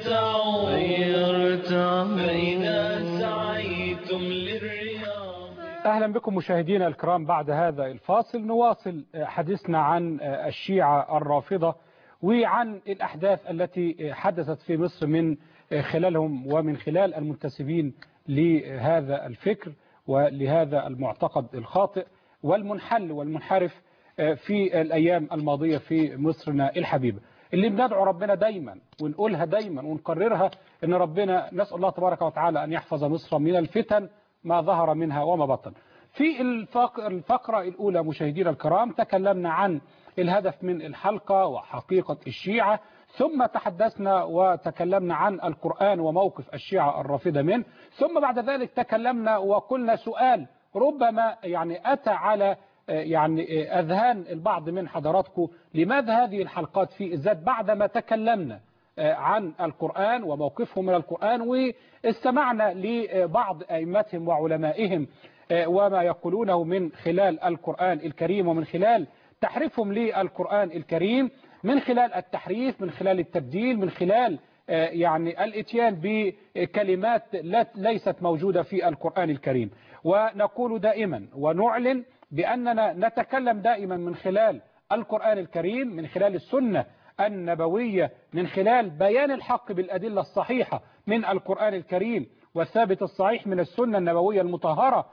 ارتعوا فإذا سعيتم للرياض أهلا بكم مشاهدينا الكرام بعد هذا الفاصل نواصل حديثنا عن الشيعة الرافضة وعن الأحداث التي حدثت في مصر من خلالهم ومن خلال المنتسبين لهذا الفكر ولهذا المعتقد الخاطئ والمنحل والمنحرف في الأيام الماضية في مصرنا الحبيبة اللي بندعو ربنا دايما ونقولها دايما ونكررها ان ربنا نسأل الله تبارك وتعالى أن يحفظ مصر من الفتن ما ظهر منها وما بطن في الفقرة الأولى مشاهدينا الكرام تكلمنا عن الهدف من الحلقة وحقيقة الشيعة ثم تحدثنا وتكلمنا عن القرآن وموقف الشيعة الرافضة منه ثم بعد ذلك تكلمنا وقلنا سؤال ربما يعني أتى على يعني أذهان البعض من حضراتكم لماذا هذه الحلقات في الذات بعدما تكلمنا عن القرآن وموقفه من القرآن واستمعنا لبعض أئمتهم وعلمائهم وما يقولونه من خلال القرآن الكريم ومن خلال تحريفهم للقرآن الكريم من خلال التحريف من خلال التبديل من خلال يعني الاتيان بكلمات ليست موجودة في القرآن الكريم ونقول دائما ونعلن بأننا نتكلم دائما من خلال القرآن الكريم من خلال السنة النبوية من خلال بيان الحق بالأدلة الصحيحة من القرآن الكريم والثابت الصحيح من السنة النبوية المطهرة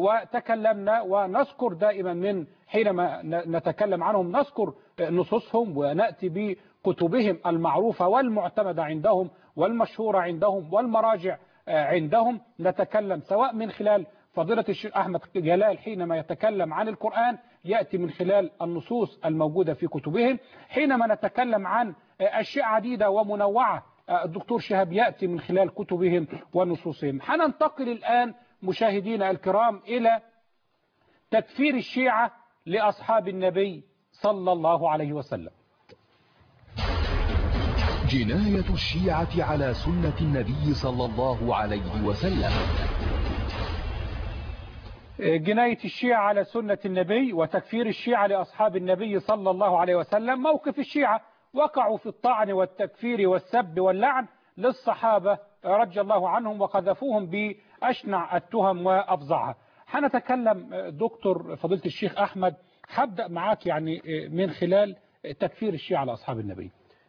وتكلمنا ونذكر دائما من حينما نتكلم عنهم نذكر نصوصهم ونأتي بكتبهم المعروفة والمعتمدة عندهم والمشهورة عندهم والمراجع عندهم نتكلم سواء من خلال فضيلة الشيخ أحمد جلال حينما يتكلم عن القرآن يأتي من خلال النصوص الموجودة في كتبهم حينما نتكلم عن أشياء عديدة ومنوعة الدكتور شهاب يأتي من خلال كتبهم ونصوصهم حننتقل الآن مشاهدينا الكرام إلى تكفير الشيعة لأصحاب النبي صلى الله عليه وسلم جناية الشيعة على سنة النبي صلى الله عليه وسلم جناية الشيعة على سنة النبي وتكفير الشيعة لأصحاب النبي صلى الله عليه وسلم موقف الشيعة وقعوا في الطعن والتكفير والسب واللعن للصحابة رضي الله عنهم وقذفوهم بأشنع التهم وأفظعها حنتكلم دكتور فضيلة الشيخ أحمد هبدأ معاك يعني من خلال تكفير الشيعة على أصحاب النبي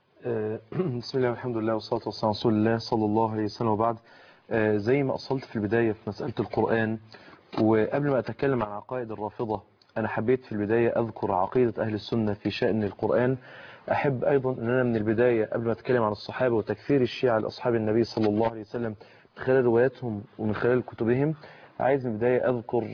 بسم الله والحمد لله والصلاة والسلام على رسول الله صلى الله عليه وسلم وبعد زي ما أصلت في البداية في مسألة القرآن وقبل ما أتكلم عن عقائد الرافضة أنا حبيت في البداية أذكر عقيدة أهل السنة في شأن القرآن أحب أيضا أن أنا من البداية قبل ما أتكلم عن الصحابة وتكفير الشيعة لأصحاب النبي صلى الله عليه وسلم من خلال رواياتهم ومن خلال كتبهم عايز من البداية أذكر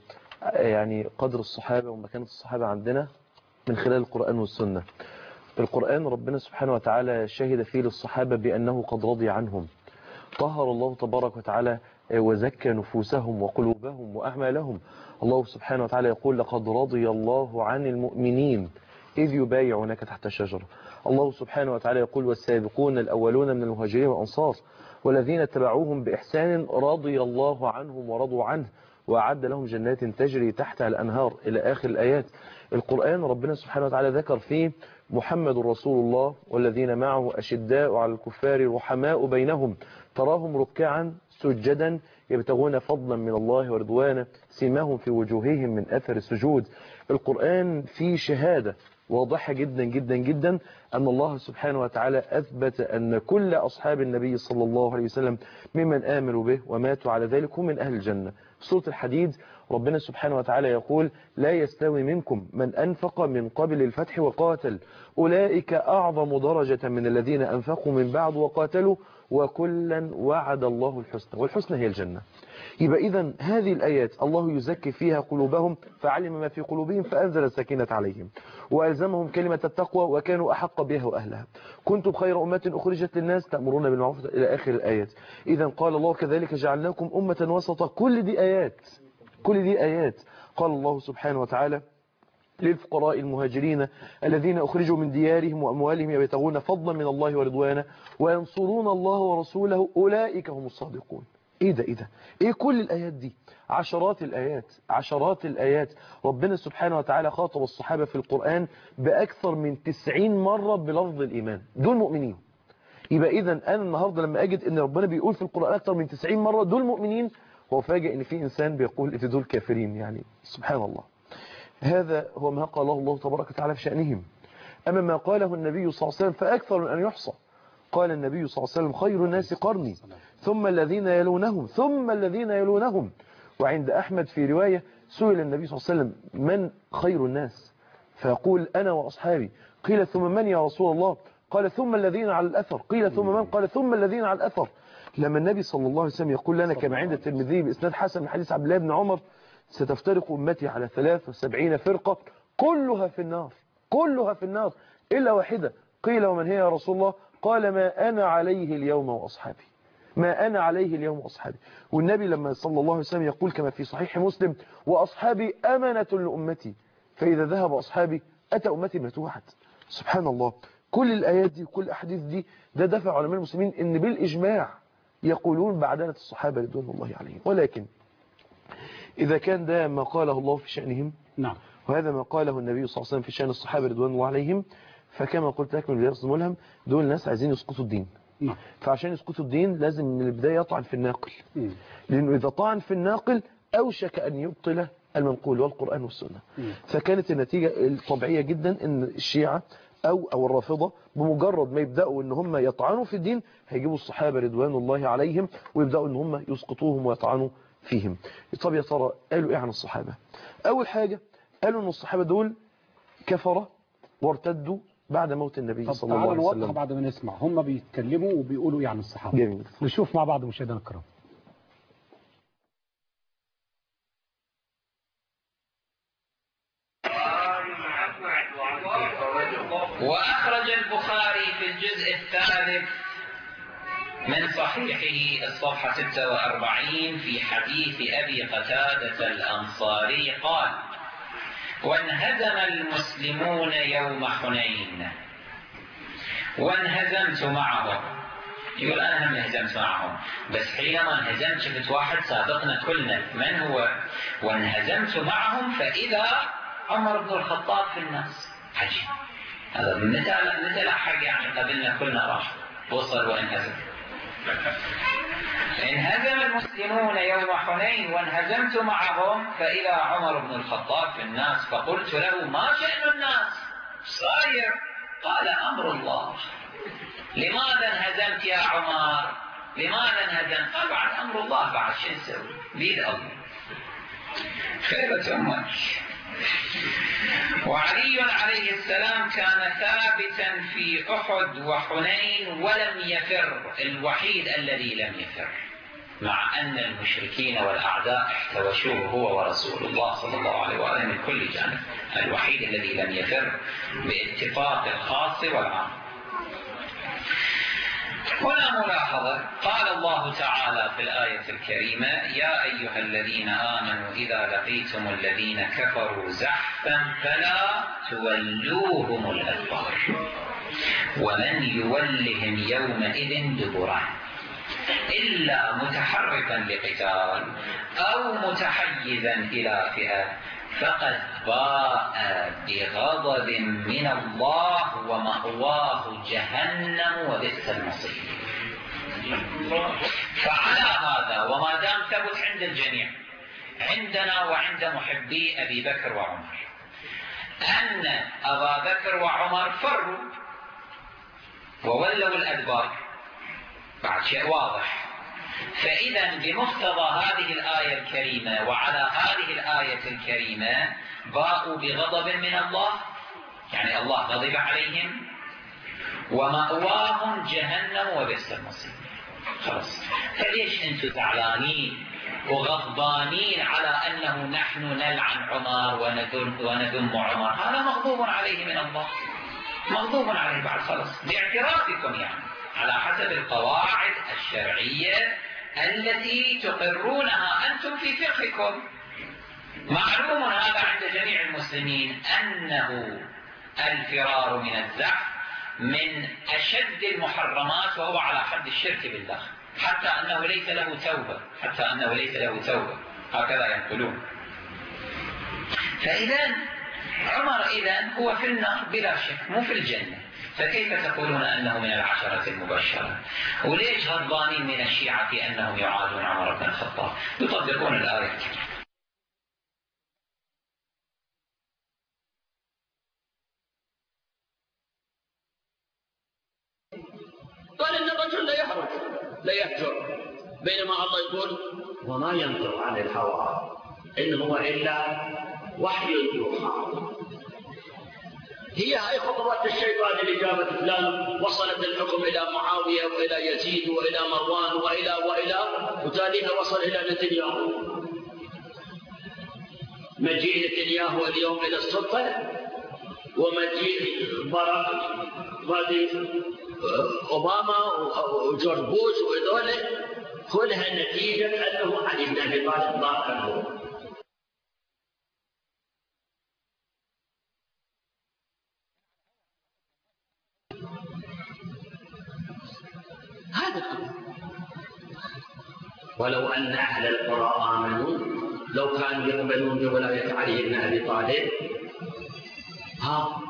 يعني قدر الصحابة ومكانة الصحابة عندنا من خلال القرآن والسنة القرآن ربنا سبحانه وتعالى شهد فيه للصحابة بأنه قد رضي عنهم طهر الله تبارك وتعالى وزكى نفوسهم وقلوبهم وأعمالهم الله سبحانه وتعالى يقول لقد رضي الله عن المؤمنين إذ يبايعونك تحت الشجرة الله سبحانه وتعالى يقول والسابقون الأولون من المهاجرين والأنصار والذين اتبعوهم بإحسان رضي الله عنهم ورضوا عنه وأعد لهم جنات تجري تحتها الأنهار إلى آخر الآيات القرآن ربنا سبحانه وتعالى ذكر فيه محمد رسول الله والذين معه أشداء على الكفار رحماء بينهم تراهم ركعا سجدا يبتغون فضلا من الله ورضوانا سيماهم في وجوههم من أثر السجود القرآن فيه شهادة واضحة جدا جدا جدا أن الله سبحانه وتعالى أثبت أن كل أصحاب النبي صلى الله عليه وسلم ممن آمنوا به وماتوا على ذلك هم من أهل الجنة في سورة الحديد ربنا سبحانه وتعالى يقول لا يستوي منكم من أنفق من قبل الفتح وقاتل أولئك أعظم درجة من الذين أنفقوا من بعد وقاتلوا وكلا وعد الله الحسنى والحسنى هي الجنة يبقى إذا هذه الآيات الله يزكي فيها قلوبهم فعلم ما في قلوبهم فأنزل السكينة عليهم وألزمهم كلمة التقوى وكانوا أحق بها وأهلها كنتم خير أمة أخرجت للناس تأمرون بالمعروف إلى آخر الآيات إذا قال الله كذلك جعلناكم أمة وسطا كل دي آيات كل دي آيات قال الله سبحانه وتعالى للفقراء المهاجرين الذين أخرجوا من ديارهم وأموالهم يبتغون فضلا من الله ورضوانا وينصرون الله ورسوله أولئك هم الصادقون ايه ده ايه ده ايه كل الايات دي عشرات الايات عشرات الايات ربنا سبحانه وتعالى خاطب الصحابة في القرآن باكثر من 90 مرة بلفظ الايمان دول مؤمنين يبقى إذا أنا النهاردة لما أجد أن ربنا بيقول في القرآن أكثر من 90 مرة دول مؤمنين وأفاجئ أن في إنسان بيقول إن دول كافرين يعني سبحان الله هذا هو ما قاله الله تبارك وتعالى في شأنهم أما ما قاله النبي صلى الله عليه وسلم فأكثر من أن يحصى قال النبي صلى الله عليه وسلم خير الناس قرني ثم الذين يلونهم ثم الذين يلونهم وعند أحمد في رواية سئل النبي صلى الله عليه وسلم من خير الناس فيقول أنا وأصحابي قيل ثم من يا رسول الله قال ثم الذين على الأثر قيل ثم من قال ثم الذين على الأثر لما النبي صلى الله عليه وسلم يقول لنا كما عند الترمذي بإسناد حسن من حديث عبد الله بن عمر ستفترق أمتي على 73 فرقة كلها في النار كلها في النار إلا واحدة قيل ومن هي يا رسول الله قال ما أنا عليه اليوم وأصحابي ما أنا عليه اليوم وأصحابي والنبي لما صلى الله عليه وسلم يقول كما في صحيح مسلم وأصحابي أمنة لأمتي فإذا ذهب أصحابي أتى أمتي ما توحد سبحان الله كل الآيات دي وكل الأحاديث دي ده دفع علماء المسلمين إن بالإجماع يقولون بعدنة الصحابة رضوان الله عليهم ولكن إذا كان ده ما قاله الله في شأنهم نعم وهذا ما قاله النبي صلى الله عليه وسلم في شأن الصحابة رضوان الله عليهم فكما قلت لك من البداية الملهم دول ناس عايزين يسقطوا الدين نعم فعشان يسقطوا الدين لازم من البداية يطعن في الناقل مم. لأنه إذا طعن في الناقل أوشك أن يبطل المنقول والقرآن والسنة مم. فكانت النتيجة الطبيعية جدا أن الشيعة أو أو الرافضة بمجرد ما يبدأوا أن هم يطعنوا في الدين هيجيبوا الصحابة رضوان الله عليهم ويبدأوا أن هم يسقطوهم ويطعنوا فيهم طب يا ترى قالوا إيه عن الصحابة أول حاجة قالوا أن الصحابة دول كفرة وارتدوا بعد موت النبي طب صلى الله تعالوا عليه نوضح وسلم بعد ما نسمع هم بيتكلموا وبيقولوا ايه عن الصحابة جميل نشوف مع بعض مشاهدينا الكرام وأخرج البخاري في الجزء الثالث من صحيحه الصفحة 46 في حديث أبي قتادة الأنصاري قال وانهزم المسلمون يوم حنين وانهزمت معهم يقول أنا هم انهزمت معهم بس حينما انهزمت شفت واحد سابقنا كلنا من هو وانهزمت معهم فإذا عمر بن الخطاب في الناس عجيب هذا متى متى لحق يعني قبلنا كلنا راح وصل وانهزم انهزم المسلمون يوم حنين وانهزمت معهم فإذا عمر بن الخطاب في الناس فقلت له ما شأن الناس صاير قال أمر الله لماذا انهزمت يا عمر لماذا انهزمت قال بعد أمر الله بعد شو نسوي بيد الله خيبة أمك وعلي عليه السلام كان ثابتا في أحد وحنين ولم يفر الوحيد الذي لم يفر مع أن المشركين والأعداء احتوشوه هو ورسول الله صلى الله عليه وآله من كل جانب الوحيد الذي لم يفر باتفاق الخاص والعام هنا ملاحظة قال الله تعالى في الآية الكريمة يا أيها الذين آمنوا إذا لقيتم الذين كفروا زحفا فلا تولوهم الأدبار ومن يولهم يومئذ دبره إلا متحرفا لقتال أو متحيزا إلى فئة فقد باء بغضب من الله ومأواه جهنم وبئس المصير فعلى هذا وما دام ثبت عند الجميع عندنا وعند محبي أبي بكر وعمر أن أبا بكر وعمر فروا وولوا الأدبار بعد شيء واضح فإذا بمقتضى هذه الآية الكريمة وعلى هذه الآية الكريمة باءوا بغضب من الله يعني الله غضب عليهم ومأواهم جهنم وبئس المصير خلاص فليش انتم زعلانين وغضبانين على انه نحن نلعن عمر وندم, وندم عمر هذا مغضوب عليه من الله مغضوب عليه بعد خلاص باعترافكم يعني على حسب القواعد الشرعية التي تقرونها أنتم في فقهكم معلوم هذا عند جميع المسلمين أنه الفرار من الزحف من أشد المحرمات وهو على حد الشرك بالله حتى أنه ليس له توبة حتى أنه ليس له توبة هكذا ينقلون فإذا عمر إذا هو في النار بلا شك مو في الجنة فكيف تقولون أنه من العشرة المبشرة وليش غضبانين من الشيعة في أنهم يعادون عمر بن الخطاب يطبقون الآية قال ان الرجل لا يحرج لا يهجر بينما الله يقول وما ينطق عن الهوى ان هو الا وحي يوحى هي هاي خطوات الشيطان لإجابة فلان وصلت الحكم إلى معاوية وإلى يزيد وإلى مروان وإلى وإلى وتاليها وصل إلى نتنياهو مجيء نتنياهو اليوم إلى السلطة ومجيء باراك بعد أوباما وجورج بوش وهذول كلها نتيجة أنه علي بن أبي طالب ضاق عنه هذا ولو أن أهل القرى آمنوا لو كانوا يقبلون بولاية علي بن أبي طالب ها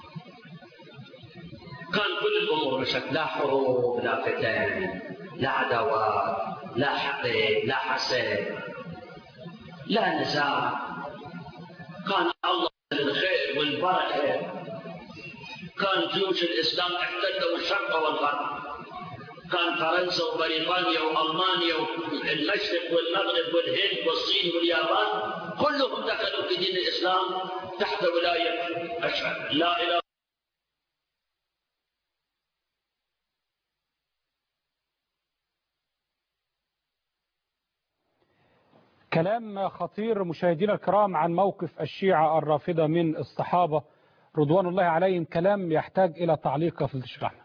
كان كل الأمور مشت لا حروب لا فتن لا عداوات لا حقد لا حسد لا نزاع كان الله الخير والبركة كان جيوش الإسلام احتلوا الشرق والغرب كان فرنسا وبريطانيا والمانيا والمشرق والمغرب والهند والصين واليابان كلهم دخلوا في دين الاسلام تحت ولايه اشهد لا اله كلام خطير مشاهدينا الكرام عن موقف الشيعة الرافضة من الصحابة رضوان الله عليهم كلام يحتاج إلى تعليق في الشيخ أحمد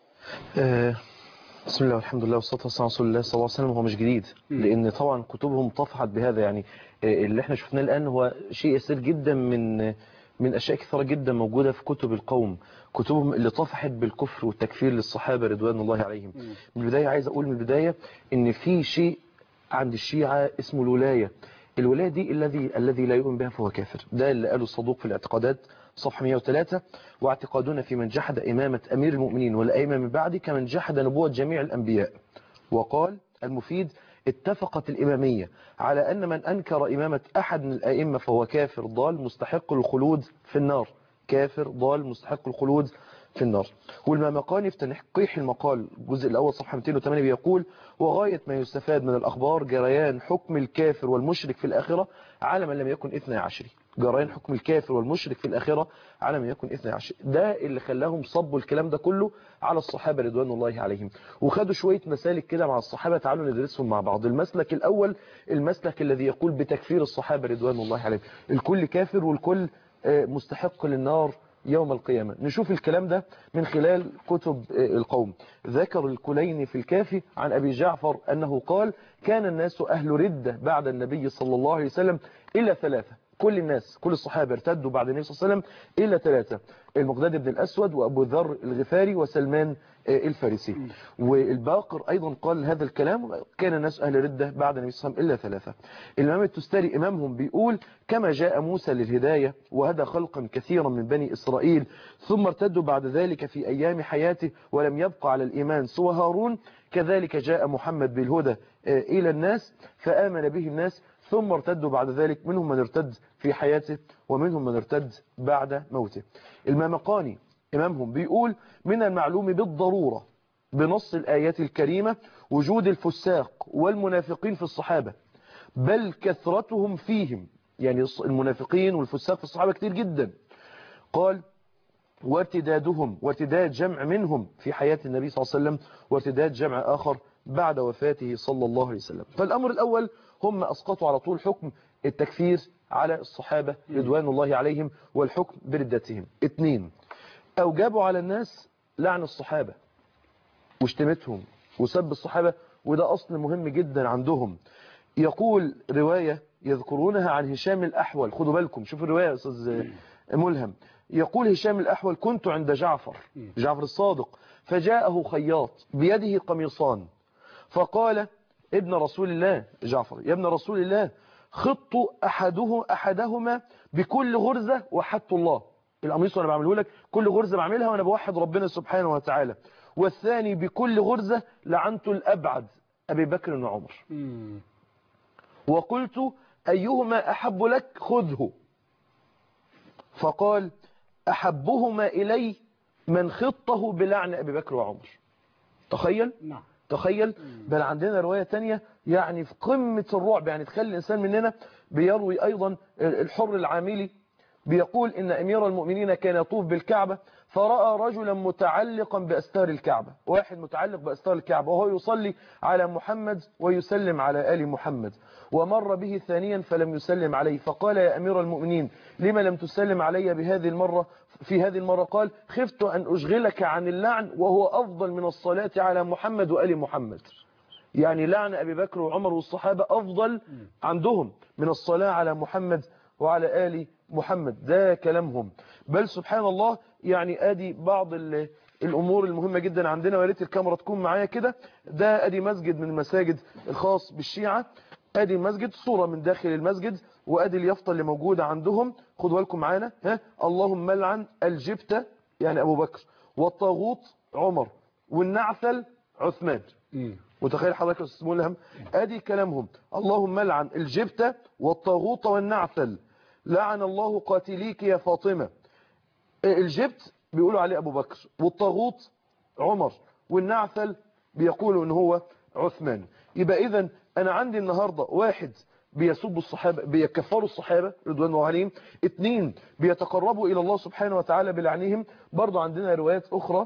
آه، بسم الله والحمد لله والصلاة والسلام على رسول الله صلى الله عليه وسلم هو مش جديد لأن طبعا كتبهم طفحت بهذا يعني آه، اللي احنا شفناه الآن هو شيء يسير جدا من من أشياء كثيرة جدا موجودة في كتب القوم كتبهم اللي طفحت بالكفر والتكفير للصحابة رضوان الله عليهم من البداية عايز أقول من البداية إن في شيء عند الشيعة اسمه الولاية الولاية دي الذي الذي لا يؤمن بها فهو كافر ده اللي قاله الصدوق في الاعتقادات صفحة 103 واعتقادنا في من جحد إمامة أمير المؤمنين والأئمة من بعد كمن جحد نبوة جميع الأنبياء وقال المفيد اتفقت الإمامية على أن من أنكر إمامة أحد من الأئمة فهو كافر ضال مستحق الخلود في النار كافر ضال مستحق الخلود في النار والمامقاني في تنقيح المقال الجزء الأول صفحة 208 بيقول وغاية ما يستفاد من الأخبار جريان حكم الكافر والمشرك في الآخرة على من لم يكن إثنى عشري جريان حكم الكافر والمشرك في الآخرة على من يكن إثنى عشر ده اللي خلاهم صبوا الكلام ده كله على الصحابة رضوان الله عليهم وخدوا شوية مسالك كده مع الصحابة تعالوا ندرسهم مع بعض المسلك الأول المسلك الذي يقول بتكفير الصحابة رضوان الله عليهم الكل كافر والكل مستحق للنار يوم القيامة نشوف الكلام ده من خلال كتب القوم ذكر الكليني في الكافي عن أبي جعفر أنه قال كان الناس أهل ردة بعد النبي صلى الله عليه وسلم إلا ثلاثة كل الناس كل الصحابة ارتدوا بعد النبي صلى الله عليه وسلم إلا ثلاثة المقداد بن الأسود وأبو ذر الغفاري وسلمان الفارسي والباقر أيضا قال هذا الكلام كان الناس أهل ردة بعد النبي صلى الله عليه وسلم إلا ثلاثة الإمام التستري إمامهم بيقول كما جاء موسى للهداية وهدى خلقا كثيرا من بني إسرائيل ثم ارتدوا بعد ذلك في أيام حياته ولم يبقى على الإيمان سوى هارون كذلك جاء محمد بالهدى إلى الناس فآمن به الناس ثم ارتدوا بعد ذلك منهم من ارتد في حياته ومنهم من ارتد بعد موته المامقاني إمامهم بيقول من المعلوم بالضرورة بنص الآيات الكريمة وجود الفساق والمنافقين في الصحابة بل كثرتهم فيهم يعني المنافقين والفساق في الصحابة كتير جدا قال وارتدادهم وارتداد جمع منهم في حياة النبي صلى الله عليه وسلم وارتداد جمع آخر بعد وفاته صلى الله عليه وسلم فالأمر الأول هم أسقطوا على طول حكم التكفير على الصحابة رضوان الله عليهم والحكم بردتهم اثنين أوجبوا على الناس لعن الصحابة واشتمتهم وسب الصحابة وده أصل مهم جدا عندهم يقول رواية يذكرونها عن هشام الأحول خدوا بالكم شوفوا الرواية يا أستاذ ملهم يقول هشام الأحول كنت عند جعفر جعفر الصادق فجاءه خياط بيده قميصان فقال ابن رسول الله جعفر يا ابن رسول الله خط أحده أحدهما بكل غرزة وحدت الله القميص وانا بعمله لك كل غرزة بعملها وانا بوحد ربنا سبحانه وتعالى والثاني بكل غرزة لعنت الأبعد أبي بكر وعمر مم. وقلت أيهما أحب لك خذه فقال أحبهما إلي من خطه بلعن أبي بكر وعمر تخيل نعم تخيل بل عندنا رواية تانية يعني في قمة الرعب يعني تخلي الإنسان مننا بيروي أيضا الحر العاملي بيقول إن أمير المؤمنين كان يطوف بالكعبة فرأى رجلا متعلقا بأستار الكعبة واحد متعلق بأستار الكعبة وهو يصلي على محمد ويسلم على آل محمد ومر به ثانيا فلم يسلم عليه فقال يا أمير المؤمنين لما لم تسلم علي بهذه المرة في هذه المرة قال خفت أن أشغلك عن اللعن وهو أفضل من الصلاة على محمد وآل محمد يعني لعن أبي بكر وعمر والصحابة أفضل عندهم من الصلاة على محمد وعلى آل محمد ده كلامهم بل سبحان الله يعني ادي بعض ال- الامور المهمة جدا عندنا ويا ريت الكاميرا تكون معايا كده ده ادي مسجد من المساجد الخاص بالشيعة ادي المسجد صورة من داخل المسجد وادي اليافطة اللي موجودة عندهم خدوا بالكم معانا ها اللهم لعن الجبتة يعني ابو بكر والطاغوت عمر والنعثل عثمان مم. متخيل حضرتك يا استاذ ملهم ادي كلامهم اللهم لعن الجبتة والطاغوت والنعثل لعن الله قاتليك يا فاطمة الجبت بيقولوا عليه ابو بكر والطاغوت عمر والنعثل بيقولوا ان هو عثمان يبقى اذا انا عندي النهاردة واحد بيسبوا الصحابة بيكفروا الصحابة رضوان الله عليهم اتنين بيتقربوا الى الله سبحانه وتعالى بلعنهم برضو عندنا روايات اخرى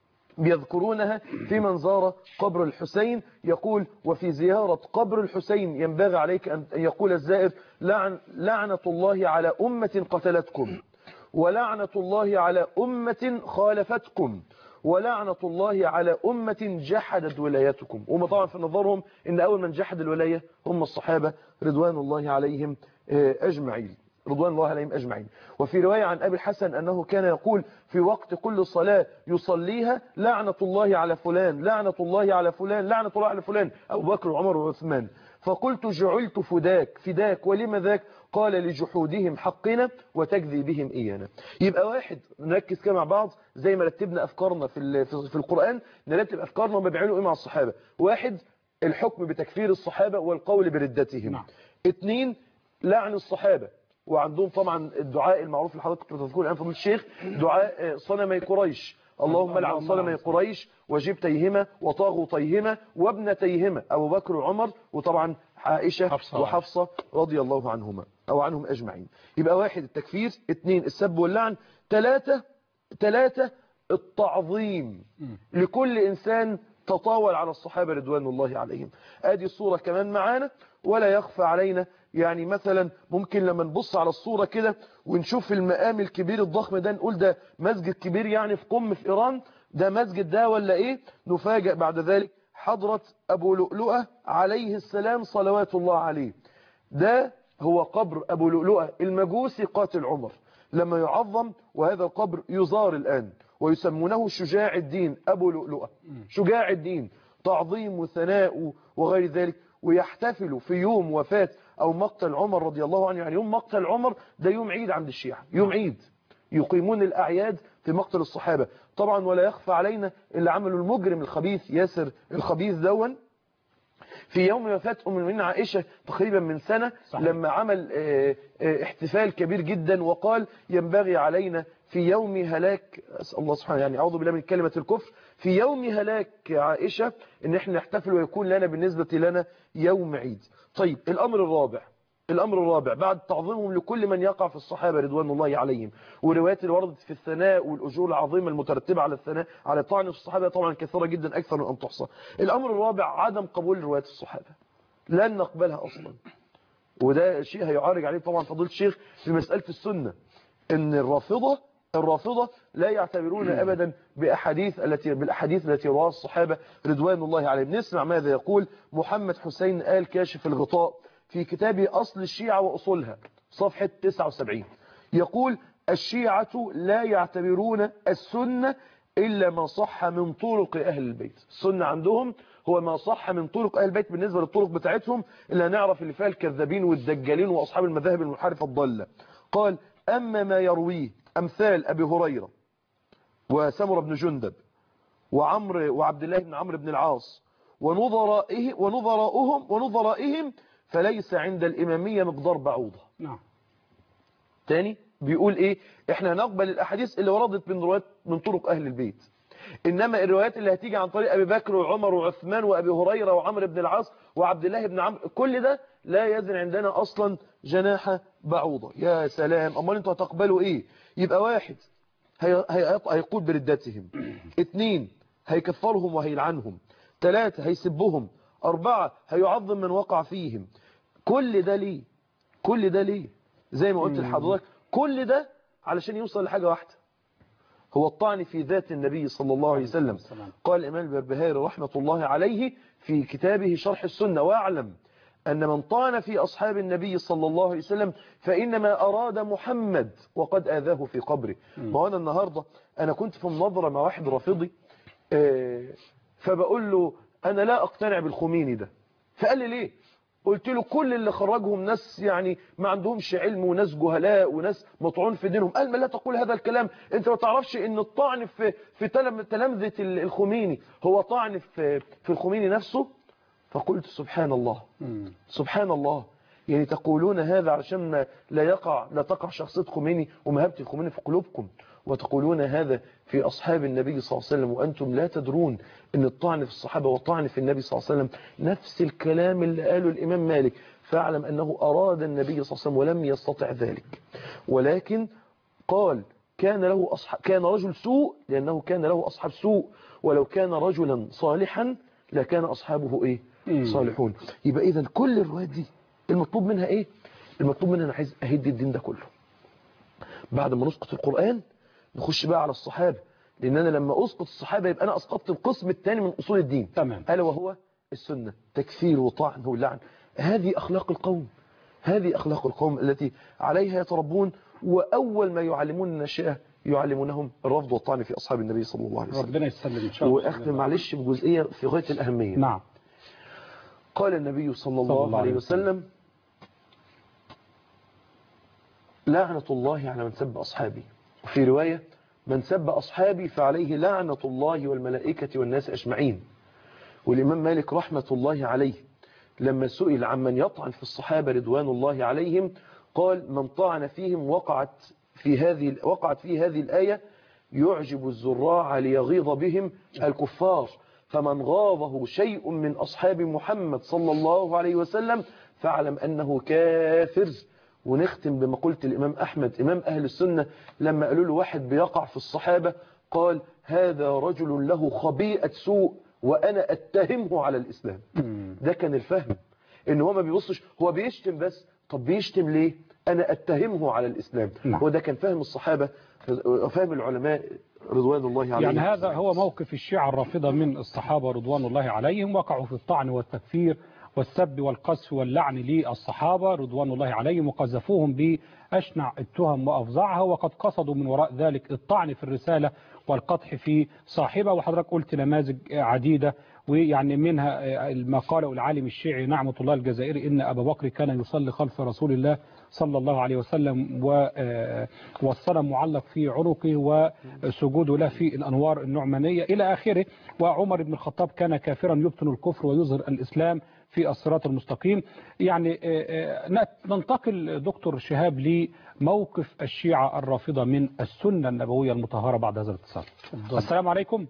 بيذكرونها في من زار قبر الحسين يقول وفي زيارة قبر الحسين ينبغي عليك أن يقول الزائر لعن لعنة الله على أمة قتلتكم ولعنة الله على أمة خالفتكم ولعنة الله على أمة جحدت ولايتكم هم طبعا في نظرهم إن أول من جحد الولاية هم الصحابة رضوان الله عليهم آه، أجمعين رضوان الله عليهم أجمعين وفي رواية عن أبي الحسن أنه كان يقول في وقت كل صلاة يصليها لعنة الله على فلان لعنة الله على فلان لعنة الله على فلان أبو بكر وعمر وعثمان فقلت جعلت فداك فداك ولم ذاك قال لجحودهم حقنا وتكذيبهم إيانا يبقى واحد نركز كده مع بعض زي ما رتبنا أفكارنا في ال- في في القرآن نرتب أفكارنا وما بيعملوا إيه مع الصحابة واحد الحكم بتكفير الصحابة والقول بردتهم نعم. اثنين لعن الصحابة وعندهم طبعا الدعاء المعروف اللي حضرتك كنت بتذكره الآن فضل الشيخ دعاء آه، صنمي قريش اللهم لعن اللهم صنمي لعن. قريش وجبتيهما وطاغوتيهما وابنتيهما أبو بكر وعمر وطبعا عائشة حفصة. وحفصة رضي الله عنهما أو عنهم أجمعين يبقى واحد التكفير اثنين السب واللعن ثلاثة ثلاثة التعظيم لكل إنسان تطاول على الصحابة رضوان الله عليهم ادي الصورة كمان معانا ولا يخفى علينا يعني مثلا ممكن لما نبص على الصورة كده ونشوف المقام الكبير الضخم ده نقول ده مسجد كبير يعني في قم في إيران ده مسجد ده ولا إيه نفاجأ بعد ذلك حضرة أبو لؤلؤة عليه السلام صلوات الله عليه ده هو قبر أبو لؤلؤة المجوسي قاتل عمر لما يعظم وهذا القبر يزار الآن ويسمونه شجاع الدين أبو لؤلؤة شجاع الدين تعظيم وثناء وغير ذلك ويحتفلوا في يوم وفاة أو مقتل عمر رضي الله عنه يعني يوم مقتل عمر ده يوم عيد عند الشيعة يوم عيد يقيمون الأعياد في مقتل الصحابة طبعا ولا يخفى علينا اللي عملوا المجرم الخبيث ياسر الخبيث دون في يوم وفاة أم المؤمنين عائشة تقريبا من سنة صحيح. لما عمل آه، آه، احتفال كبير جدا وقال ينبغي علينا في يوم هلاك أسأل الله سبحانه يعني أعوذ بالله من كلمة الكفر في يوم هلاك عائشة ان احنا نحتفل ويكون لنا بالنسبة لنا يوم عيد طيب الأمر الرابع الأمر الرابع بعد تعظيمهم لكل من يقع في الصحابة رضوان الله عليهم وروايات اللي وردت في الثناء والأجور العظيمة المترتبة على الثناء على طعن في الصحابة طبعا كثيرة جدا أكثر من أن تحصى الأمر الرابع عدم قبول روايات الصحابة لن نقبلها أصلا وده شيء هيعارج عليه طبعا فضيلة الشيخ في مسألة السنة ان الرافضة الرافضة لا يعتبرون أبدا بأحاديث التي بالأحاديث التي رواها الصحابة رضوان الله عليهم نسمع ماذا يقول محمد حسين آل كاشف الغطاء في كتابه أصل الشيعة وأصولها صفحة 79 يقول الشيعة لا يعتبرون السنة إلا ما صح من طرق أهل البيت السنة عندهم هو ما صح من طرق أهل البيت بالنسبة للطرق بتاعتهم اللي هنعرف اللي فيها الكذابين والدجالين وأصحاب المذاهب المنحرفة الضالة قال أما ما يرويه أمثال أبي هريرة وسمر بن جندب وعمر وعبد الله بن عمرو بن العاص ونظرائه ونظراؤهم ونظرائهم فليس عند الإمامية مقدار بعوضة نعم تاني بيقول ايه احنا هنقبل الاحاديث اللي وردت من روايات من طرق اهل البيت انما الروايات اللي هتيجي عن طريق ابي بكر وعمر وعثمان وابي هريره وعمرو بن العاص وعبد الله بن عمرو كل ده لا يزن عندنا اصلا جناح بعوضه يا سلام امال انتوا هتقبلوا ايه يبقى واحد هي- هي- هيقود بردتهم اثنين هيكفرهم وهيلعنهم ثلاثة هيسبهم أربعة هيعظم من وقع فيهم كل ده ليه كل ده ليه زي ما قلت لحضرتك كل ده علشان يوصل لحاجة واحدة هو الطعن في ذات النبي صلى الله عليه وسلم قال الإمام البربهاري رحمة الله عليه في كتابه شرح السنة واعلم أن من طعن في أصحاب النبي صلى الله عليه وسلم فإنما أراد محمد وقد آذاه في قبره ما هو أنا النهاردة أنا كنت في مناظرة مع واحد رافضي آه، فبقول له أنا لا أقتنع بالخميني ده فقال لي ليه قلت له كل اللي خرجهم ناس يعني ما عندهمش علم وناس جهلاء وناس مطعون في دينهم قال ما لا تقول هذا الكلام انت ما تعرفش ان الطعن في في تلم- تلامذة ال- الخميني هو طعن في في الخميني نفسه فقلت سبحان الله سبحان الله يعني تقولون هذا علشان ما لا يقع لا تقع شخصية خميني ومهابة الخميني في قلوبكم وتقولون هذا في أصحاب النبي صلى الله عليه وسلم وأنتم لا تدرون أن الطعن في الصحابة والطعن في النبي صلى الله عليه وسلم نفس الكلام اللي قاله الإمام مالك فاعلم أنه أراد النبي صلى الله عليه وسلم ولم يستطع ذلك ولكن قال كان له أصحاب كان رجل سوء لأنه كان له أصحاب سوء ولو كان رجلا صالحا لكان أصحابه إيه صالحون يبقى إذا كل الروايات دي المطلوب منها إيه المطلوب منها أنا عايز أهد الدين ده كله بعد ما نسقط القرآن نخش بقى على الصحابة لأن أنا لما أسقط الصحابة يبقى أنا أسقطت القسم الثاني من أصول الدين تمام. ألا وهو السنة تكفير وطعن واللعن هذه أخلاق القوم هذه أخلاق القوم التي عليها يتربون وأول ما يعلمون الناشئة يعلمونهم الرفض والطعن في أصحاب النبي صلى الله عليه وسلم ربنا يسلم إن شاء الله وأختم معلش بجزئية في غاية الأهمية نعم قال النبي صلى صلى الله عليه وسلم لعنة الله على من سب أصحابي وفي رواية من سب أصحابي فعليه لعنة الله والملائكة والناس أجمعين والإمام مالك رحمة الله عليه لما سئل عمن يطعن في الصحابة رضوان الله عليهم قال من طعن فيهم وقعت في هذه وقعت في هذه الآية يعجب الزراع ليغيظ بهم الكفار فمن غاضه شيء من أصحاب محمد صلى الله عليه وسلم فاعلم أنه كافر ونختم بمقولة الإمام أحمد إمام أهل السنة لما قالوا له واحد بيقع في الصحابة قال هذا رجل له خبيئة سوء وأنا أتهمه على الإسلام ده كان الفهم إن هو ما بيبصش هو بيشتم بس طب بيشتم ليه أنا أتهمه على الإسلام نعم. وده كان فهم الصحابة فهم العلماء رضوان الله عليهم يعني هذا هو موقف الشيعة الرافضة من الصحابة رضوان الله عليهم وقعوا في الطعن والتكفير والسب والقذف واللعن للصحابة رضوان الله عليهم وقذفوهم بأشنع التهم وأفظعها وقد قصدوا من وراء ذلك الطعن في الرسالة والقدح في صاحبة وحضرتك قلت نماذج عديدة ويعني منها ما قاله العالم الشيعي نعمة الله الجزائري إن أبا بكر كان يصلي خلف رسول الله صلى الله عليه وسلم و- والصنم معلق في عنقه وسجوده له في الأنوار النعمانية إلى آخره وعمر بن الخطاب كان كافرا يبطن الكفر ويظهر الإسلام في الصراط المستقيم يعني آه، آه، ننتقل دكتور شهاب لموقف الشيعة الرافضة من السنة النبوية المطهرة بعد هذا الاتصال السلام عليكم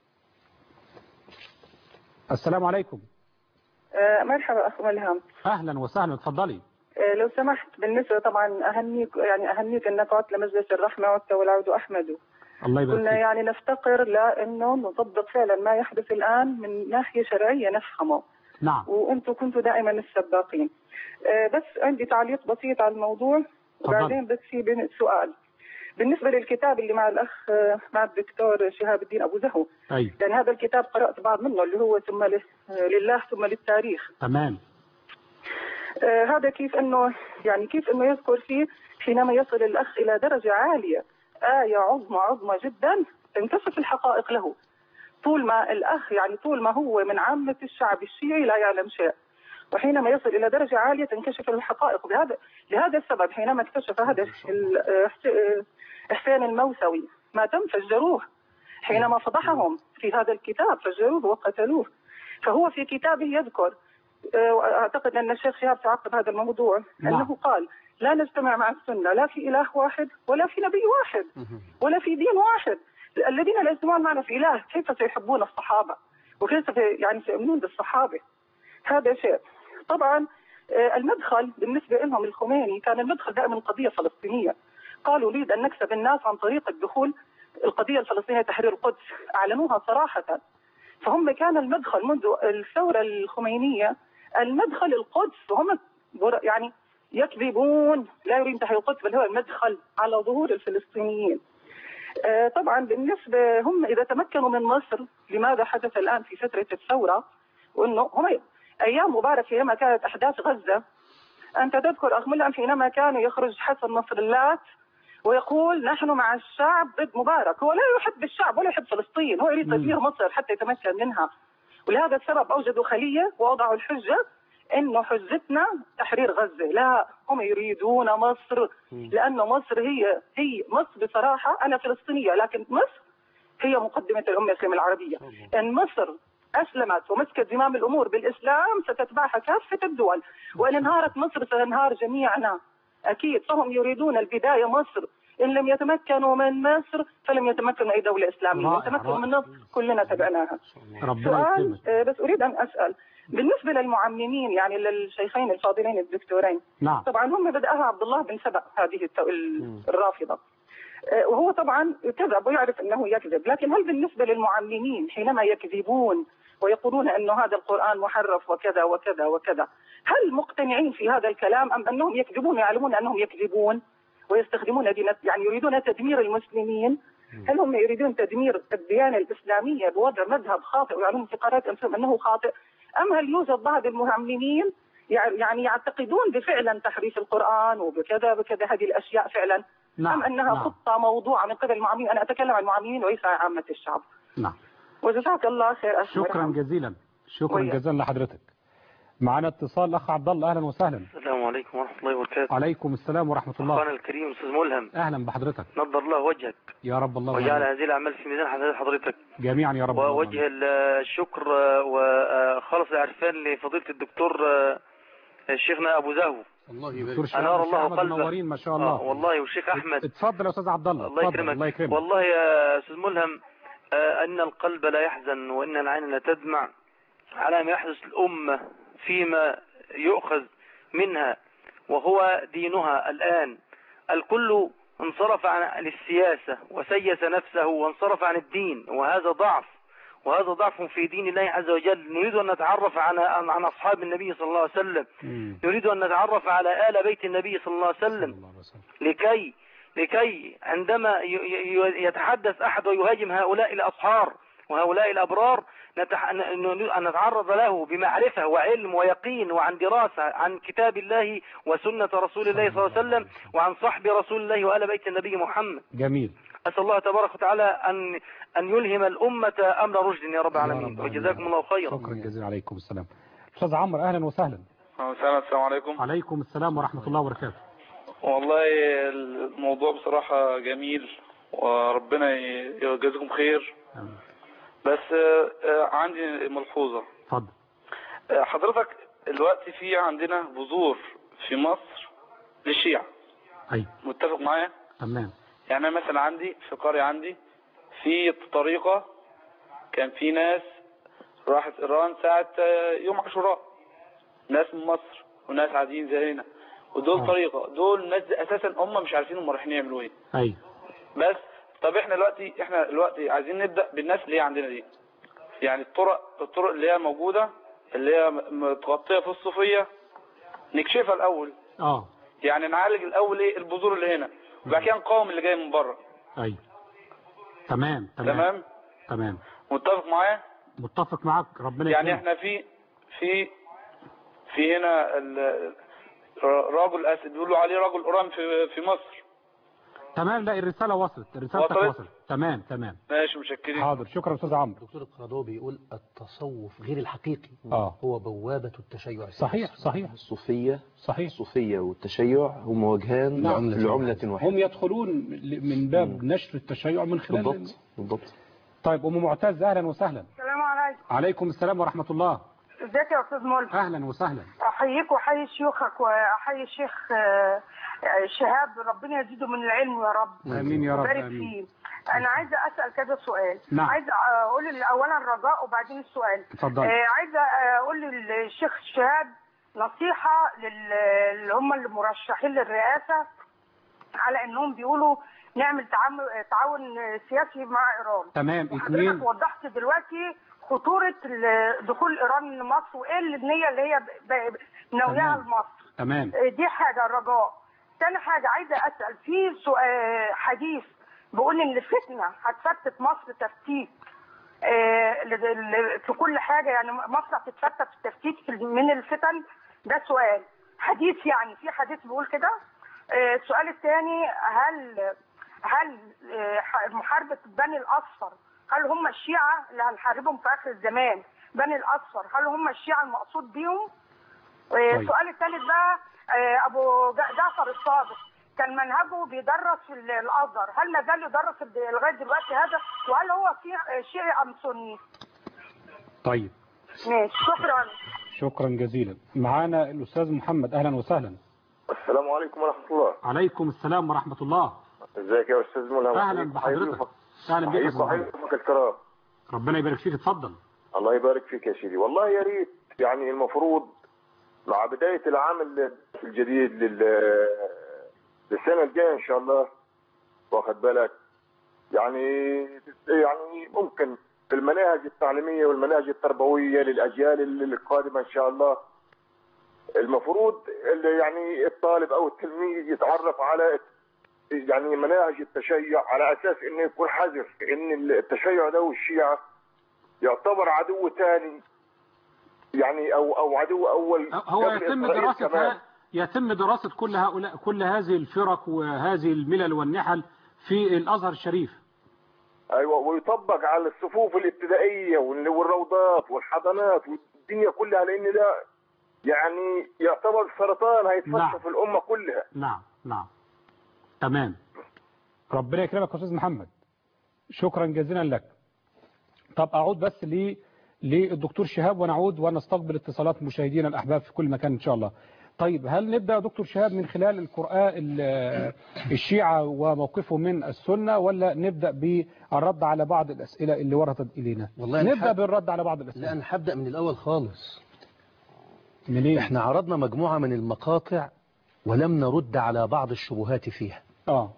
السلام عليكم آه، مرحبا اخ ملهم أهلا وسهلا اتفضلي آه، لو سمحت بالنسبه طبعا اهنيك يعني اهنيك انك عدت لمجلس الرحمه عدت والعود احمد الله يبارك كنا فيك يعني نفتقر لانه نطبق فعلا ما يحدث الان من ناحيه شرعيه نفهمه نعم وانتم كنتوا دائما السباقين آه، بس عندي تعليق بسيط على الموضوع وبعدين بس في بين- سؤال بالنسبه للكتاب اللي مع الاخ آه، مع الدكتور شهاب الدين ابو زهو أي لان هذا الكتاب قرات بعض منه اللي هو ثم ل- آه، لله ثم للتاريخ تمام آه، هذا كيف انه يعني كيف انه يذكر فيه حينما يصل الاخ الى درجه عاليه ايه عظمى عظمى جدا تنكشف الحقائق له طول ما الاخ يعني طول ما هو من عامه الشعب الشيعي لا يعلم شيء وحينما يصل الى درجه عاليه تنكشف له الحقائق بهذا لهذا السبب حينما اكتشف هذا ال- آه، حس- آه، حسين الموسوي ما تم فجروه حينما فضحهم في هذا الكتاب فجروه وقتلوه فهو في كتابه يذكر آه، اعتقد ان الشيخ شهاب تعقب هذا الموضوع نعم. انه قال لا نجتمع مع السنه لا في اله واحد ولا في نبي واحد ولا في دين واحد الذين لا يجتمعون معنا في اله كيف سيحبون الصحابه وكيف سي- يعني سيؤمنون بالصحابه هذا شيء طبعا آه، المدخل بالنسبه لهم الخميني كان المدخل دائما القضيه الفلسطينيه قالوا نريد ان نكسب الناس عن طريق الدخول القضيه الفلسطينيه تحرير القدس اعلنوها صراحه فهم كان المدخل منذ الثوره الخمينيه المدخل القدس وهم بر- يعني يكذبون لا يريدون تحرير القدس بل هو المدخل على ظهور الفلسطينيين آه، طبعا بالنسبه هم اذا تمكنوا من مصر لماذا حدث الان في فتره الثوره وانه هم ايام مبارك حينما كانت احداث غزه انت تذكر اخ ملهم حينما كان يخرج حسن نصر الله ويقول نحن مع الشعب ضد مبارك هو لا يحب الشعب ولا يحب فلسطين هو يريد تدمير مصر حتى يتمكن منها ولهذا السبب اوجدوا خليه ووضعوا الحجه انه حجتنا تحرير غزه لا هم يريدون مصر لانه مصر هي هي مصر بصراحه انا فلسطينيه لكن مصر هي مقدمه الامه الاسلاميه العربيه ان مصر اسلمت ومسكت زمام الامور بالاسلام ستتبعها كافه الدول وان انهارت مصر سننهار جميعنا اكيد فهم يريدون البدايه مصر ان لم يتمكنوا من مصر فلم يتمكنوا اي دوله اسلاميه رائع، تمكنوا من رائع. مصر كلنا تبعناها ربنا سؤال يكرمك آه، بس اريد ان اسال بالنسبه للمعممين يعني للشيخين الفاضلين الدكتورين نعم طبعا هم بدأها عبد الله بن سبأ هذه التو- ال- الرافضة آه، وهو طبعا كذب ويعرف انه يكذب لكن هل بالنسبة للمعممين حينما يكذبون ويقولون انه هذا القرآن محرف وكذا وكذا وكذا هل مقتنعين في هذا الكلام ام انهم يكذبون ويعلمون انهم يكذبون ويستخدمون دين يعني يريدون تدمير المسلمين هل هم يريدون تدمير الديانة الإسلامية بوضع مذهب خاطئ ويعلمون في قرارات أنفسهم أنه خاطئ أم هل يوجد بعض المهممين يع- يعني يعتقدون بفعلا تحريف القرآن وبكذا بكذا هذه الأشياء فعلا نعم أم أنها نعم. خطة موضوعة من قبل المعممين أنا أتكلم عن المعممين وليس عن عامة الشعب نعم وجزاك الله خير أخي شكرا مرحبا. جزيلا شكرا وياك. جزيلا لحضرتك معنا اتصال اخ عبد الله اهلا وسهلا السلام عليكم ورحمة الله وبركاته عليكم السلام ورحمه الله أخونا الكريم أستاذ ملهم اهلا بحضرتك نظر الله وجهك يا رب الله وجعل يبارك. هذه الأعمال في ميزان حسنات حضرتك جميعا يا رب الله ووجه ال- الشكر آه، وخالص العرفان لفضيلة الدكتور آه، شيخنا أبو زهو دكتور شهاب أنار الشيخ الله أحمد قلبه منورين ما شاء آه، الله والله والشيخ أحمد اتفضل يا استاذ عبد الله الله اتفضل، يكرمك الله يكرمك والله يا أستاذ ملهم آه، أن القلب لا يحزن وإن العين لا تدمع على ما يحدث الأمة فيما يؤخذ منها وهو دينها الآن الكل انصرف عن السياسة وسيس نفسه وانصرف عن الدين وهذا ضعف وهذا ضعف في دين الله عز وجل نريد أن نتعرف عن عن عن أصحاب النبي صلى الله عليه وسلم مم. نريد أن نتعرف على آل بيت النبي صلى الله عليه وسلم الله عليه وسلم. لكي لكي عندما ي- ي- يتحدث أحد ويهاجم هؤلاء الأصحار وهؤلاء الأبرار نتح... ن- ن- أن نتعرض له بمعرفة وعلم ويقين وعن دراسة عن كتاب الله وسنة رسول الله صلى الله عليه وسلم وعن صحب رسول الله وآل بيت النبي محمد جميل أسأل الله تبارك وتعالى أن أن يلهم الأمة أمر رشد يا رب العالمين رب وجزاكم الله خيرا شكرا جزيلا عليكم السلام استاذ عمرو اهلا وسهلا السلام عليكم عليكم السلام ورحمه الله وبركاته والله الموضوع بصراحة جميل وربنا يجازيكم خير آمين. بس آه، آه، عندي ملحوظة اتفضل آه، حضرتك دلوقتي في عندنا بذور في مصر للشيعة اي متفق معايا تمام يعني أنا مثلا عندي في قرية عندي في طريقة كان في ناس راحت إيران ساعة آه، يوم عاشوراء ناس من مصر وناس عاديين زينا ودول آه. طريقة دول ناس أساسا هم مش عارفين هم رايحين يعملوا إيه اي بس طب احنا دلوقتي احنا دلوقتي عايزين نبدأ بالناس اللي هي عندنا دي يعني الطرق الطرق اللي هي موجودة اللي هي متغطية في الصوفية نكشفها الأول اه يعني نعالج الأول ايه البذور اللي هنا وبعد كده نقاوم اللي جاي من بره اي تمام تمام تمام تمام متفق معايا متفق معاك ربنا يعني يكرمك. احنا في في في هنا ال- رجل أسد بيقولوا عليه رجل أورام في في مصر تمام لا الرساله وصلت رسالتك وصلت؟ وصلت تمام تمام ماشي مشكرين حاضر شكرا استاذ عمرو دكتور القرضاوي بيقول التصوف غير الحقيقي اه هو بوابة التشيع صحيح صحيح الصوفية صحيح الصوفية والتشيع هم وجهان نعم. لعملة واحدة هم يدخلون ل- من باب نشر التشيع من خلال بالضبط بالضبط طيب ام معتز اهلا وسهلا السلام عليكم عليكم السلام ورحمه الله ازيك يا استاذ ملك اهلا وسهلا احييك واحيي شيوخك واحيي الشيخ آه، آه، شهاب ربنا يزيده من العلم يا رب امين يا رب ويبارك امين فيه انا عايزه اسال كذا سؤال نعم. عايزه اقول اولا الرجاء وبعدين السؤال اتفضلي. آه، عايزه اقول للشيخ شهاب نصيحه لل- اللي هم المرشحين للرئاسه على انهم بيقولوا نعمل تعام- تعاون سياسي مع ايران تمام وحضرتك اثنين وضحت دلوقتي خطورة ال- دخول إيران لمصر وإيه النية اللي هي ب- ب- ناوياها تمام. لمصر تمام دي حاجة رجاء تاني حاجة عايزة أسأل في سؤال حديث بيقول إن الفتنة هتفتت مصر تفتيت آه، ل- ل- في كل حاجة يعني مصر هتتفتت في التفتيت في- من الفتن ده سؤال حديث يعني في حديث بيقول كده آه، السؤال الثاني هل هل آه، ح- محاربة بني الأصفر هل هم الشيعة اللي هنحاربهم في آخر الزمان بني الأصفر هل هم الشيعة المقصود بيهم آه، طيب. السؤال الثالث بقى آه، أبو جع- جعفر الصادق كان منهجه بيدرس في ال- الأزهر هل ما زال يدرس ال- لغاية دلوقتي هذا وهل هو في- آه، شيعي أم سني طيب ماشي شكرا شكرا جزيلا معانا الاستاذ محمد اهلا وسهلا السلام عليكم ورحمة الله عليكم السلام ورحمه الله ازيك يا استاذ ملهم اهلا بحضرتك اهلا بك يا حييك أستاذ محمد. وحييك الكرام ربنا يبارك فيك اتفضل الله يبارك فيك يا سيدي والله يا ريت يعني المفروض مع بداية العام ال- الجديد لل للسنة الجاية ان شاء الله واخد بالك يعني يعني ممكن في المناهج التعليمية والمناهج التربوية للأجيال ال- القادمة إن شاء الله المفروض اللي يعني الطالب أو التلميذ يتعرف على يعني مناهج التشيع على أساس إنه يكون حذر إن التشيع ده والشيعة يعتبر عدو ثاني يعني أو أو عدو أول هو قبل يتم إسرائيل دراسه كمان. ها- يتم دراسه كل هؤلاء كل هذه الفرق وهذه الملل والنحل في الازهر الشريف ايوه ويطبق على الصفوف الابتدائيه وال- والروضات والحضانات والدنيا كلها لان ده يعني يعتبر سرطان هيتفشى نعم. في الامه كلها نعم نعم تمام ربنا يكرمك يا استاذ محمد شكرا جزيلا لك طب اعود بس ل للدكتور شهاب ونعود ونستقبل اتصالات مشاهدينا الاحباب في كل مكان ان شاء الله طيب هل نبدا يا دكتور شهاب من خلال القران ال- الشيعه وموقفهم من السنه ولا نبدا بالرد على بعض الاسئله اللي وردت الينا والله أنا نبدا حاب- بالرد على بعض الاسئله لا أنا هبدأ من الأول خالص منين احنا عرضنا مجموعة من المقاطع ولم نرد على بعض الشبهات فيها اه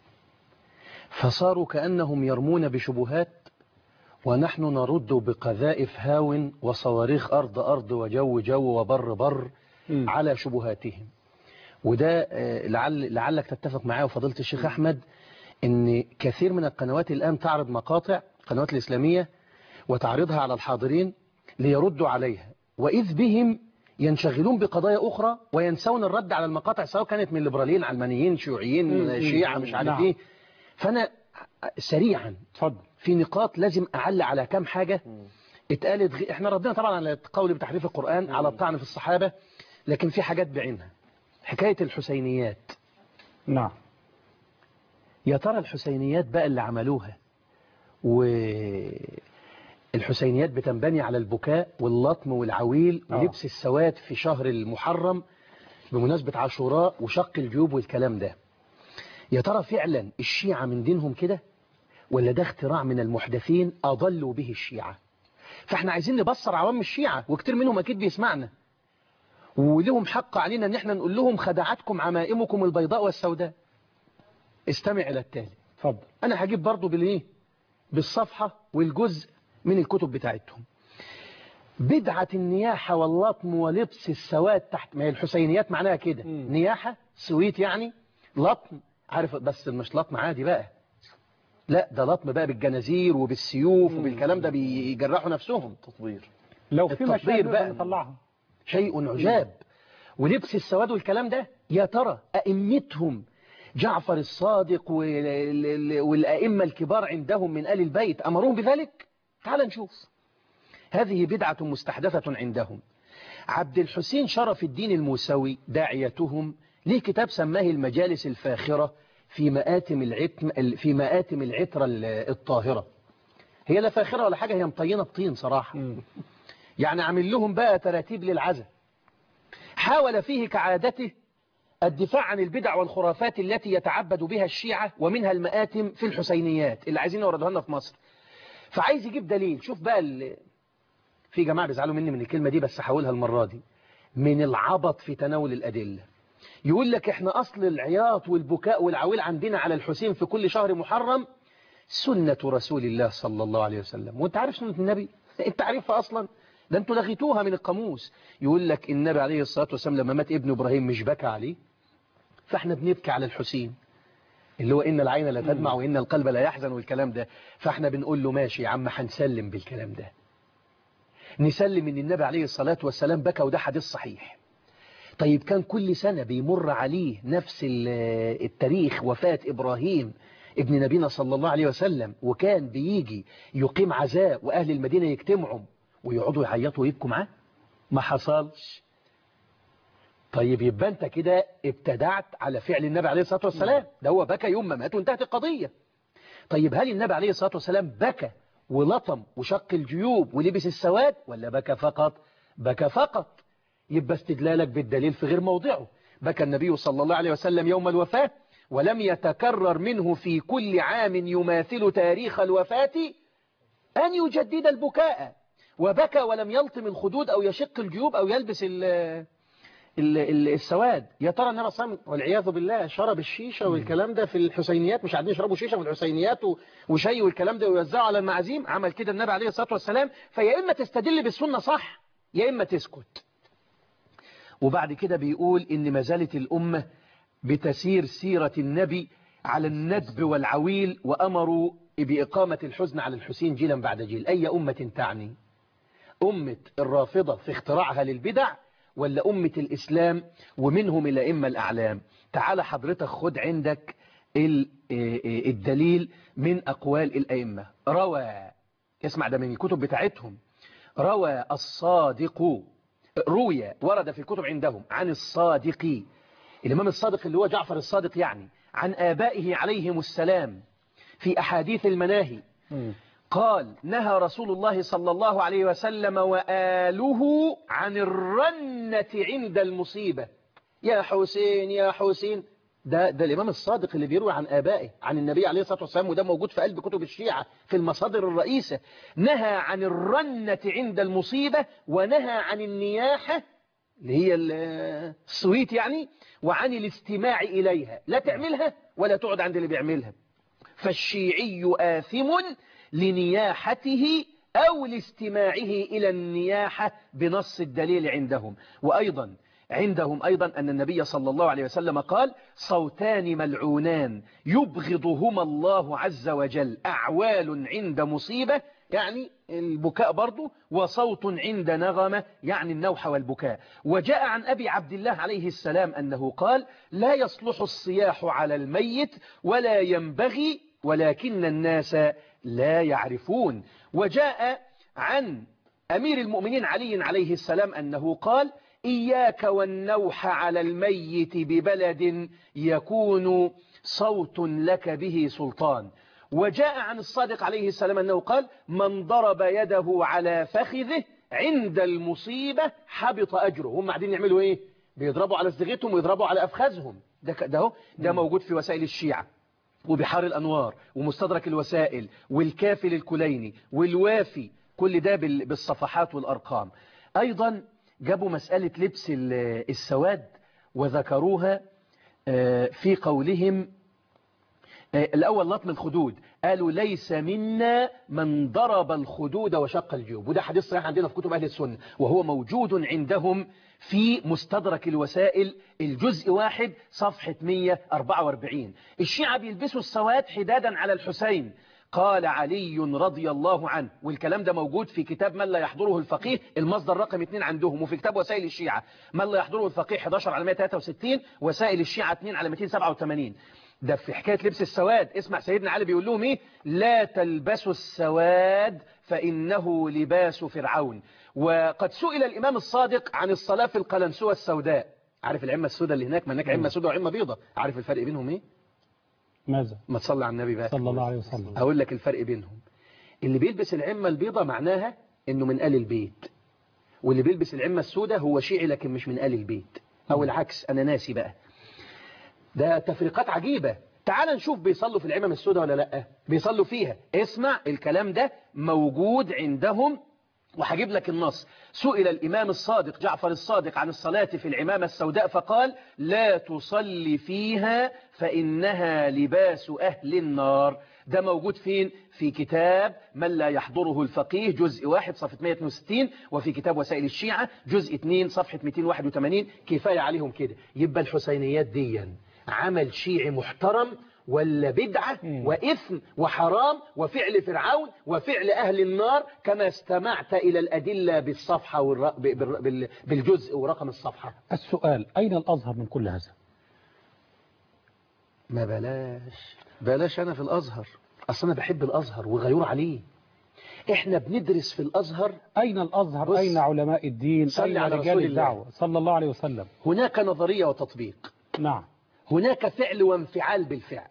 فصاروا كأنهم يرمون بشبهات ونحن نرد بقذائف هاون وصواريخ أرض أرض وجو جو وبر بر مم. على شبهاتهم وده آه، لعل لعلك تتفق معايا وفضيلة الشيخ أحمد ان كثير من القنوات الآن تعرض مقاطع القنوات الإسلامية وتعرضها على الحاضرين ليردوا عليها وإذ بهم ينشغلون بقضايا أخرى وينسون الرد على المقاطع سواء كانت من ليبراليين علمانيين مم. شيوعيين شيعة مش عارف نعم. ايه فأنا سريعا اتفضل في نقاط لازم أعلق على كم حاجة اتقالت غ... احنا ردنا طبعا على القول بتحريف القرآن على الطعن في الصحابة لكن في حاجات بعينها حكاية الحسينيات نعم يا ترى الحسينيات بقى اللي عملوها والحسينيات بتنبني على البكاء واللطم والعويل آه. ولبس السواد في شهر المحرم بمناسبة عاشوراء وشق الجيوب والكلام ده يا ترى فعلا الشيعة من دينهم كده ولا ده اختراع من المحدثين أضلوا به الشيعة فاحنا عايزين نبصر عوام الشيعة وكتير منهم أكيد بيسمعنا ولهم حق علينا ان احنا نقول لهم خدعتكم عمائمكم البيضاء والسوداء استمع إلى التالي اتفضل أنا هجيب برضو بالإيه بالصفحة والجزء من الكتب بتاعتهم بدعة النياحة واللطم ولبس السواد تحت ما هي الحسينيات معناها كده مم. نياحة سويت يعني لطم عارف بس مش لطم عادي بقى لا ده لطم بقى بالجنازير وبالسيوف وبالكلام ده بيجرحوا نفسهم تطبير لو في التطبير مشاهد بقى. بقى نطلعها شيء عجاب ولبس السواد والكلام ده يا ترى أئمتهم جعفر الصادق وال- والأئمة الكبار عندهم من آل البيت أمروهم بذلك تعال نشوف هذه بدعة مستحدثة عندهم عبد الحسين شرف الدين الموسوي داعيتهم ليه كتاب سماه المجالس الفاخرة في مآتم العتم في مآتم العترة الطاهرة هي لا فاخرة ولا حاجة هي مطينة بطين صراحة يعني عامل لهم بقى تراتيب للعزة حاول فيه كعادته الدفاع عن البدع والخرافات التي يتعبد بها الشيعة ومنها المآتم في الحسينيات اللي عايزين يوردوها لنا في مصر فعايز يجيب دليل شوف بقى ال... في جماعة بيزعلوا مني من الكلمة دي بس هحاولها المرة دي من العبط في تناول الأدلة يقول لك احنا أصل العياط والبكاء والعويل عندنا على الحسين في كل شهر محرم سنة رسول الله صلى الله عليه وسلم وانت عارف سنة النبي انت عارفها أصلا ده انتوا لغيتوها من القاموس يقول لك النبي عليه الصلاة والسلام لما مات ابن إبراهيم مش بكى عليه فاحنا بنبكي على الحسين اللي هو إن العين لا تدمع وإن القلب لا يحزن والكلام ده فاحنا بنقول له ماشي يا عم هنسلم بالكلام ده نسلم ان النبي عليه الصلاة والسلام بكى وده حديث صحيح طيب كان كل سنة بيمر عليه نفس ال- التاريخ وفاة إبراهيم ابن نبينا صلى الله عليه وسلم وكان بيجي يقيم عزاء وأهل المدينة يجتمعوا ويقعدوا يعيطوا ويبكوا معاه ما حصلش طيب يبقى انت كده ابتدعت على فعل النبي عليه الصلاة والسلام ده هو بكى يوم ما مات وانتهت القضية طيب هل النبي عليه الصلاة والسلام بكى ولطم وشق الجيوب ولبس السواد ولا بكى فقط بكى فقط يبقى استدلالك بالدليل في غير موضعه بكى النبي صلى الله عليه وسلم يوم الوفاة ولم يتكرر منه في كل عام يماثل تاريخ الوفاة أن يجدد البكاء وبكى ولم يلطم الخدود أو يشق الجيوب أو يلبس ال ال ال السواد يا ترى النبي صلى الله عليه وسلم والعياذ بالله شرب الشيشة والكلام ده في الحسينيات مش عادين يشربوا شيشة في الحسينيات و- وشاي والكلام ده ويوزعوا على المعازيم عمل كده النبي عليه الصلاة والسلام فيا إما تستدل بالسنة صح يا إما تسكت وبعد كده بيقول إن ما زالت الأمة بتسير سيرة النبي على الندب والعويل وأمروا بإقامة الحزن على الحسين جيلا بعد جيل أي أمة تعني أمة الرافضة في اختراعها للبدع ولا أمة الإسلام ومنهم الأئمة الأعلام تعال حضرتك خد عندك ال- الدليل من أقوال الأئمة روى اسمع ده من الكتب بتاعتهم روى الصادق روي ورد في الكتب عندهم عن الصادق الإمام الصادق اللي هو جعفر الصادق يعني عن آبائه عليهم السلام في أحاديث المناهي قال نهى رسول الله صلى الله عليه وسلم وآله عن الرنة عند المصيبة يا حسين يا حسين ده, ده الإمام الصادق اللي بيروي عن آبائه عن النبي عليه الصلاة والسلام وده موجود في قلب كتب الشيعة في المصادر الرئيسة نهى عن الرنة عند المصيبة ونهى عن النياحة اللي هي ال- السويت يعني وعن الاستماع إليها لا تعملها ولا تقعد عند اللي بيعملها فالشيعي آثم لنياحته أو لاستماعه إلى النياحة بنص الدليل عندهم وأيضا عندهم أيضا أن النبي صلى الله عليه وسلم قال صوتان ملعونان يبغضهما الله عز وجل أعوال عند مصيبة يعني البكاء برضه وصوت عند نغمة يعني النوح والبكاء وجاء عن أبي عبد الله عليه السلام أنه قال لا يصلح الصياح على الميت ولا ينبغي ولكن الناس لا يعرفون وجاء عن أمير المؤمنين علي عليه السلام أنه قال إياك والنوح على الميت ببلد يكون صوت لك به سلطان وجاء عن الصادق عليه السلام أنه قال من ضرب يده على فخذه عند المصيبة حبط أجره هم قاعدين يعملوا إيه بيضربوا على صدغتهم ويضربوا على أفخاذهم ده ك- ده, هو- ده موجود في وسائل الشيعة وبحار الأنوار ومستدرك الوسائل والكافل الكليني والوافي كل ده بال- بالصفحات والأرقام أيضا جابوا مسألة لبس ال- السواد وذكروها آه، في قولهم آه، الأول لطم الخدود قالوا ليس منا من ضرب الخدود وشق الجيوب وده حديث صحيح عندنا في كتب أهل السنة وهو موجود عندهم في مستدرك الوسائل الجزء واحد صفحة 144 الشيعة بيلبسوا السواد حدادا على الحسين قال علي رضي الله عنه والكلام ده موجود في كتاب من لا يحضره الفقيه المصدر رقم 2 عندهم وفي كتاب وسائل الشيعة من لا يحضره الفقيه 11 على 163 وسائل الشيعة 2 على 287 ده في حكاية لبس السواد اسمع سيدنا علي بيقول لهم ايه لا تلبسوا السواد فإنه لباس فرعون وقد سئل الإمام الصادق عن الصلاة في القلنسوة السوداء عارف العمة السوداء اللي هناك ما هناك عمة سوداء وعمة بيضة عارف الفرق بينهم ايه ماذا ما تصلي على النبي بقى صلى الله عليه وسلم هقول لك الفرق بينهم اللي بيلبس العمة البيضة معناها انه من آل البيت واللي بيلبس العمة السوداء هو شيعي لكن مش من آل البيت او العكس انا ناسي بقى ده تفريقات عجيبة تعال نشوف بيصلوا في العمم السوداء ولا لا بيصلوا فيها اسمع الكلام ده موجود عندهم وهجيب لك النص سئل الإمام الصادق جعفر الصادق عن الصلاة في العمامة السوداء فقال لا تصلي فيها فإنها لباس أهل النار ده موجود فين في كتاب من لا يحضره الفقيه جزء واحد صفحة 162 وفي كتاب وسائل الشيعة جزء 2 صفحة 281 كفاية عليهم كده يبقى الحسينيات ديا عمل شيعي محترم ولا بدعة وإثم وحرام وفعل فرعون وفعل أهل النار كما استمعت إلى الأدلة بالصفحة والر... بال- بال- بالجزء ورقم الصفحة السؤال أين الأزهر من كل هذا ما بلاش بلاش أنا في الأزهر أصل أنا بحب الأزهر وغيور عليه إحنا بندرس في الأزهر أين الأزهر بص. أين علماء الدين صلي أين على رجال رسول الله. الدعوة صلى الله عليه وسلم هناك نظرية وتطبيق نعم هناك فعل وانفعال بالفعل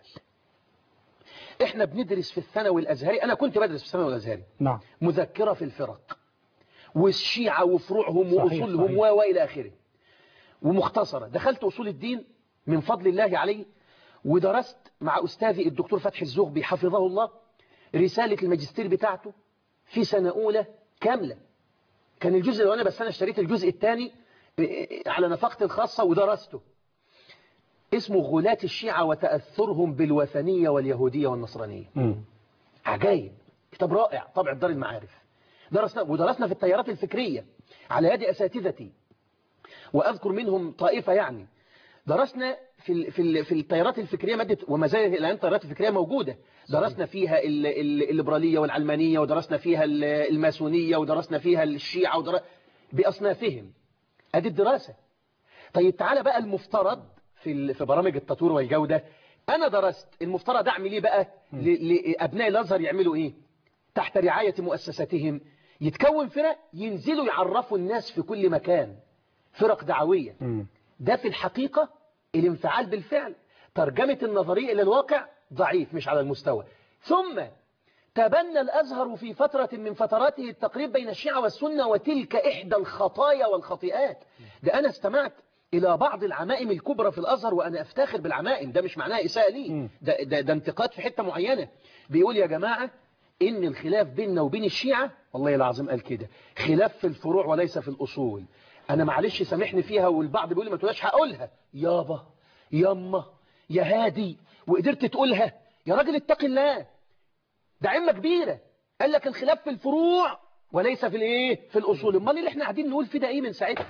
احنا بندرس في الثانوي الازهري انا كنت بدرس في الثانوي الازهري نعم مذكرة في الفرق والشيعة وفروعهم صحيح، وأصولهم صحيح. و وإلى آخره ومختصرة دخلت أصول الدين من فضل الله عليه ودرست مع أستاذي الدكتور فتحي الزغبي حفظه الله رسالة الماجستير بتاعته في سنة أولى كاملة كان الجزء الأولاني بس أنا اشتريت الجزء الثاني على نفقتي الخاصة ودرسته اسمه غلاة الشيعة وتأثرهم بالوثنية واليهودية والنصرانية مم. عجايب كتاب رائع طبع دار المعارف درسنا ودرسنا في التيارات الفكرية على يد أساتذتي وأذكر منهم طائفة يعني درسنا في ال في ال في التيارات الفكرية مادة وما زالت الآن التيارات الفكرية موجودة درسنا فيها ال- ال- الليبرالية والعلمانية ودرسنا فيها ال- الماسونية ودرسنا فيها الشيعة ودر... بأصنافهم أدي الدراسة طيب تعالى بقى المفترض في ال- في برامج التطوير والجودة أنا درست المفترض أعمل إيه بقى ل- لأبناء الأزهر يعملوا إيه تحت رعاية مؤسساتهم يتكون فرق ينزلوا يعرفوا الناس في كل مكان فرق دعوية مم. ده في الحقيقة الانفعال بالفعل ترجمة النظرية إلى الواقع ضعيف مش على المستوى ثم تبنى الأزهر في فترة من فتراته التقريب بين الشيعة والسنة وتلك إحدى الخطايا والخطيئات ده أنا استمعت إلى بعض العمائم الكبرى في الأزهر وأنا أفتخر بالعمائم ده مش معناه إساءة لي ده, ده, ده انتقاد في حتة معينة بيقول يا جماعة إن الخلاف بيننا وبين الشيعة والله العظيم قال كده خلاف في الفروع وليس في الأصول أنا معلش سامحني فيها والبعض بيقول لي ما تقولهاش هقولها يابا يما يا هادي وقدرت تقولها يا راجل اتق الله ده عمة كبيرة قال لك الخلاف في الفروع وليس في الايه في الاصول امال اللي احنا قاعدين نقول فيه ده ايه من ساعتها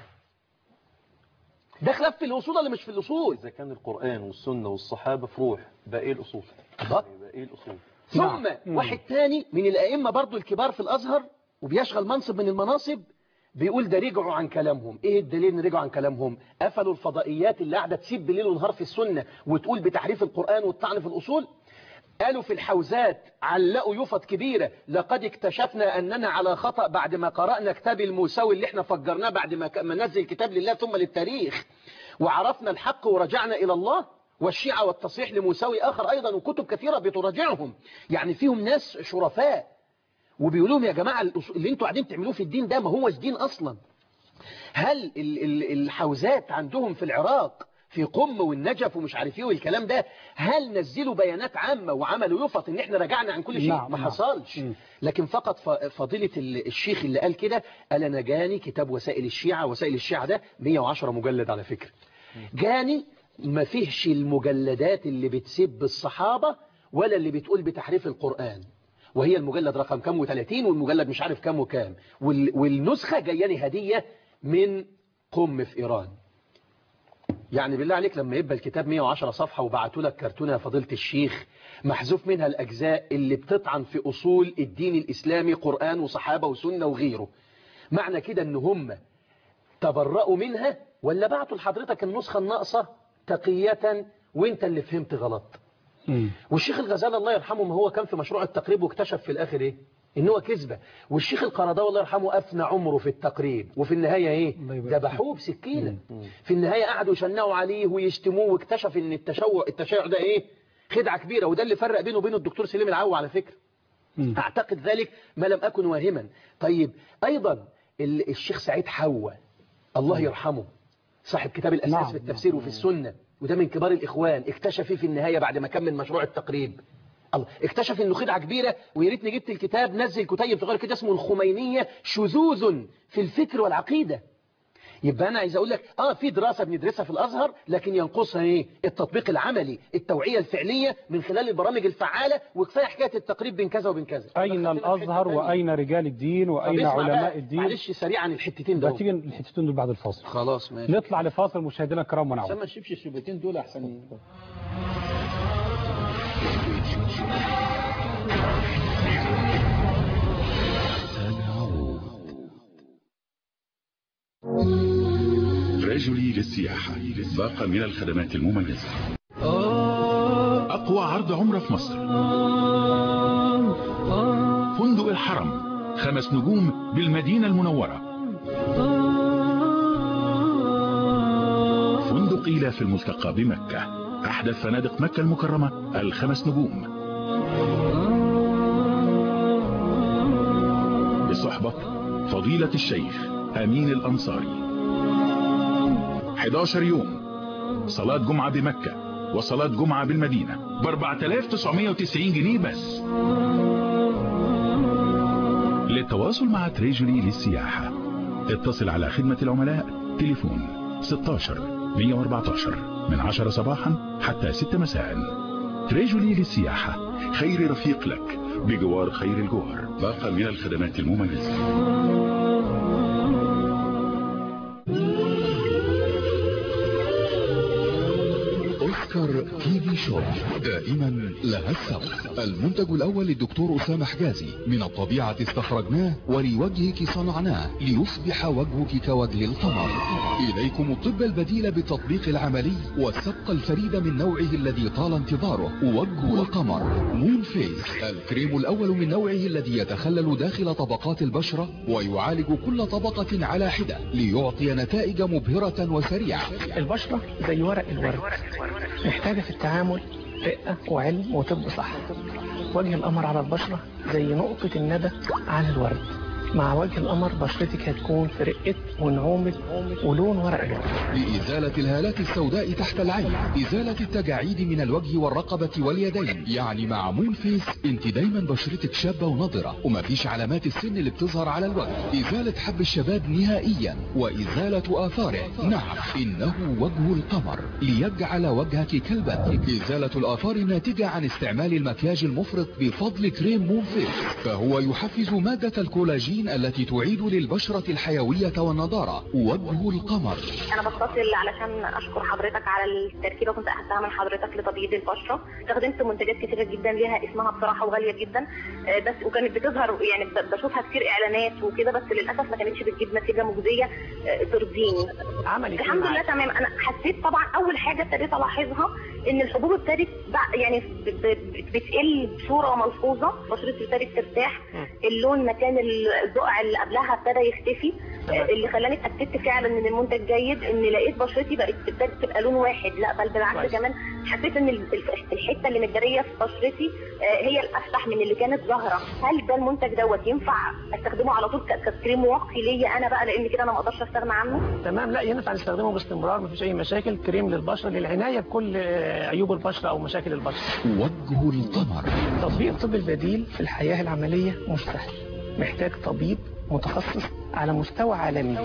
ده خلاف في الاصول ولا مش في الاصول إذا كان القرآن والسنة والصحابة فروع بقى إيه الأصول الله. بقى إيه الأصول ثم واحد تاني من الائمه برضو الكبار في الازهر وبيشغل منصب من المناصب بيقول ده رجعوا عن كلامهم ايه الدليل ان رجعوا عن كلامهم قفلوا الفضائيات اللي قاعده تسيب ليل ونهار في السنه وتقول بتحريف القران والطعن في الاصول قالوا في الحوزات علقوا يفط كبيرة لقد اكتشفنا أننا على خطأ بعد ما قرأنا كتاب الموسوي اللي احنا فجرناه بعد ما ك- ما نزل كتاب لله ثم للتاريخ وعرفنا الحق ورجعنا إلى الله والشيعة والتصحيح لموسوي آخر أيضا وكتب كثيرة بتراجعهم يعني فيهم ناس شرفاء وبيقولوا لهم يا جماعة الأص- اللي انتوا قاعدين تعملوه في الدين ده ما هوش دين أصلا هل ال- ال- الحوزات عندهم في العراق في قم والنجف ومش عارف ايه والكلام ده هل نزلوا بيانات عامة وعملوا يفط ان احنا رجعنا عن كل شيء نعم، ما نعم. حصلش لكن فقط ف- فضيلة ال- الشيخ اللي قال كده قال انا جاني كتاب وسائل الشيعة وسائل الشيعة ده 110 مجلد على فكرة جاني ما فيهش المجلدات اللي بتسب الصحابة ولا اللي بتقول بتحريف القرآن وهي المجلد رقم كام و30 والمجلد مش عارف كام وكام وال- والنسخة جاياني هدية من قم في إيران يعني بالله عليك لما يبقى الكتاب 110 صفحة وبعتوا لك كرتونة يا فضيلة الشيخ محذوف منها الأجزاء اللي بتطعن في أصول الدين الإسلامي قرآن وصحابة وسنة وغيره معنى كده ان هم تبرأوا منها ولا بعتوا لحضرتك النسخة الناقصة تقية وانت اللي فهمت غلط والشيخ الغزالي الله يرحمه ما هو كان في مشروع التقريب واكتشف في الاخر ايه ان هو كذبه والشيخ القرضاوي الله يرحمه افنى عمره في التقريب وفي النهايه ايه ذبحوه بسكينه في النهايه قعدوا يشنعوا عليه ويشتموه واكتشف ان التشوع التشيع ده ايه خدعه كبيره وده اللي فرق بينه وبين الدكتور سليم العو على فكره اعتقد ذلك ما لم اكن واهما طيب ايضا ال- الشيخ سعيد حوا الله يرحمه صاحب كتاب الاساس نعم، في التفسير وفي السنه وده من كبار الاخوان اكتشف إيه في النهايه بعد ما كمل مشروع التقريب الله اكتشف انه خدعه كبيره ويا ريتني جبت الكتاب نزل كتيب صغير كده اسمه الخمينيه شذوذ في الفكر والعقيده يبقى انا عايز اقول لك اه في دراسه بندرسها في الازهر لكن ينقصها ايه التطبيق العملي التوعيه الفعليه من خلال البرامج الفعاله وكفايه حكايه التقريب بين كذا وبين كذا أين الأزهر وأين رجال الدين طب وأين اسمع علماء بقى، الدين معلش سريعا الحتتين ده دول تيجي الحتتين دول بعد الفاصل خلاص ماشي نطلع لفاصل مشاهدينا الكرام ونعود عشان ما نشوفش الشبيتين دول احسن رجلي للسياحة باقة من الخدمات المميزة أقوى عرض عمرة في مصر فندق الحرم خمس نجوم بالمدينة المنورة فندق إيلا في الملتقى بمكة أحدث فنادق مكة المكرمة الخمس نجوم بصحبة فضيلة الشيخ أمين الأنصاري 11 يوم صلاة جمعة بمكة وصلاة جمعة بالمدينة ب 4990 جنيه بس للتواصل مع تريجري للسياحة اتصل على خدمة العملاء تليفون 16 114 من 10 صباحا حتى 6 مساء تريجري للسياحة خير رفيق لك بجوار خير الجوار باقة من الخدمات المميزة أوسكار تي في شو دائما لها السبق المنتج الأول للدكتور أسامة حجازي من الطبيعة استخرجناه ولوجهك صنعناه ليصبح وجهك كوجه القمر إليكم الطب البديل بالتطبيق العملي والسبق الفريد من نوعه الذي طال انتظاره وجه القمر مون فيس الكريم الأول من نوعه الذي يتخلل داخل طبقات البشرة ويعالج كل طبقة على حدة ليعطي نتائج مبهرة وسريعة البشرة زي ورق الورد محتاجة في التعامل رقة وعلم وطب صح وجه القمر على البشرة زي نقطة الندى على الورد مع وجه القمر بشرتك هتكون في رقة ونعومة ولون ورق الورد لإزالة الهالات السوداء تحت العين إزالة التجاعيد من الوجه والرقبة واليدين يعني مع مون فيس انت دايما بشرتك شابة ونضرة ومفيش علامات السن اللي بتظهر على الوجه إزالة حب الشباب نهائيا وإزالة آثاره نعم إنه وجه القمر ليجعل وجهك كالبدر إزالة الآثار الناتجة عن استعمال المكياج المفرط بفضل كريم مون فيس فهو يحفز مادة الكولاجين التي تعيد للبشرة الحيوية والنضارة وجه القمر انا بتصل علشان اشكر حضرتك على التركيبه كنت اخدتها من حضرتك لتبييض البشره استخدمت منتجات كتيره جدا ليها اسمها بصراحه وغاليه جدا آه، بس وكانت بتظهر يعني ب- بشوفها كتير اعلانات وكده بس للاسف ما كانتش بتجيب نتيجه مجزيه آه، ترضيني عملت إيه الحمد لله معاك؟ تمام انا حسيت طبعا اول حاجه ابتديت الاحظها ان الحبوب ابتدت بع- يعني ب- ب- بتقل بصوره ملحوظه بشرتي ابتدت ترتاح اللون مكان البقع اللي قبلها ابتدى يختفي آه، اللي خلاني اتاكدت فعلا ان المنتج جيد ان لقيت بشرتي بقت ابتدت تبقى لون واحد لا بل بالعكس كويس. كمان حسيت ان ال- الف- الحته اللي متجريه في بشرتي آه، هي الافتح من اللي كانت ظاهره هل ده المنتج دوت ينفع استخدمه على طول ك- ككريم واقي ليا انا بقى لان كده انا ما اقدرش استغنى عنه تمام لا ينفع نستخدمه باستمرار مفيش اي مشاكل كريم للبشره للعنايه بكل آه، عيوب البشره او مشاكل البشره وجه القمر تطبيق الطب البديل في الحياه العمليه مش سهل محتاج طبيب متخصص على مستوى عالمي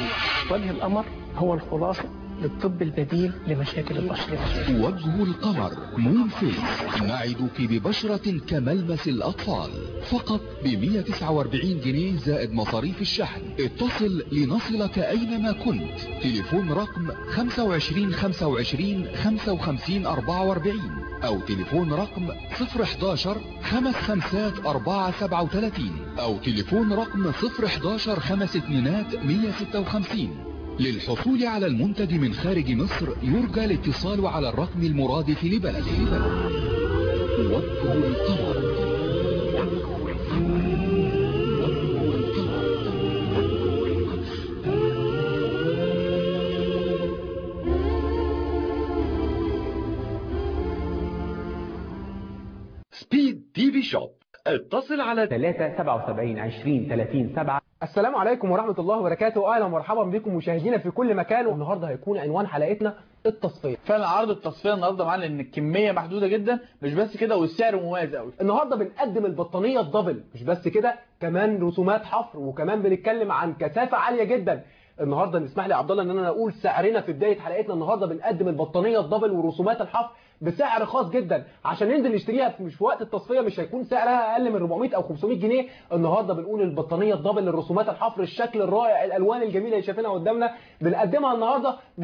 وجه القمر هو الخلاصه للطب البديل لمشاكل البشره وجه القمر مون فيس نعدك ببشرة كملمس الأطفال فقط ب 149 جنيه زائد مصاريف الشحن اتصل لنصلك أينما كنت تليفون رقم 25 25 55 44 أو تليفون رقم 011 خمس خمسات 437 أو تليفون رقم 011 خمس اتنينات 156 للحصول على المنتج من خارج مصر يرجى الاتصال على الرقم المرادف لبلده وجه القمر سبيد تي في شوب اتصل على 3 77 20 30 7 السلام عليكم ورحمة الله وبركاته أهلا ومرحبا بكم مشاهدينا في كل مكان والنهاردة هيكون عنوان حلقتنا التصفية فعلا عرض التصفيه النهارده معانا ان الكميه محدوده جدا مش بس كده والسعر مميز قوي النهاردة بنقدم البطانية الدبل مش بس كده كمان رسومات حفر وكمان بنتكلم عن كثافة عالية جدا النهارده نسمح لي يا عبد الله ان انا اقول سعرنا في بدايه حلقتنا النهارده بنقدم البطانيه الدبل ورسومات الحفر بسعر خاص جدا عشان ننزل نشتريها في- مش في وقت التصفيه مش هيكون سعرها اقل من 400 او 500 جنيه النهارده بنقول البطانيه الدبل للرسومات الحفر الشكل الرائع الالوان الجميله اللي شايفينها قدامنا بنقدمها النهارده ب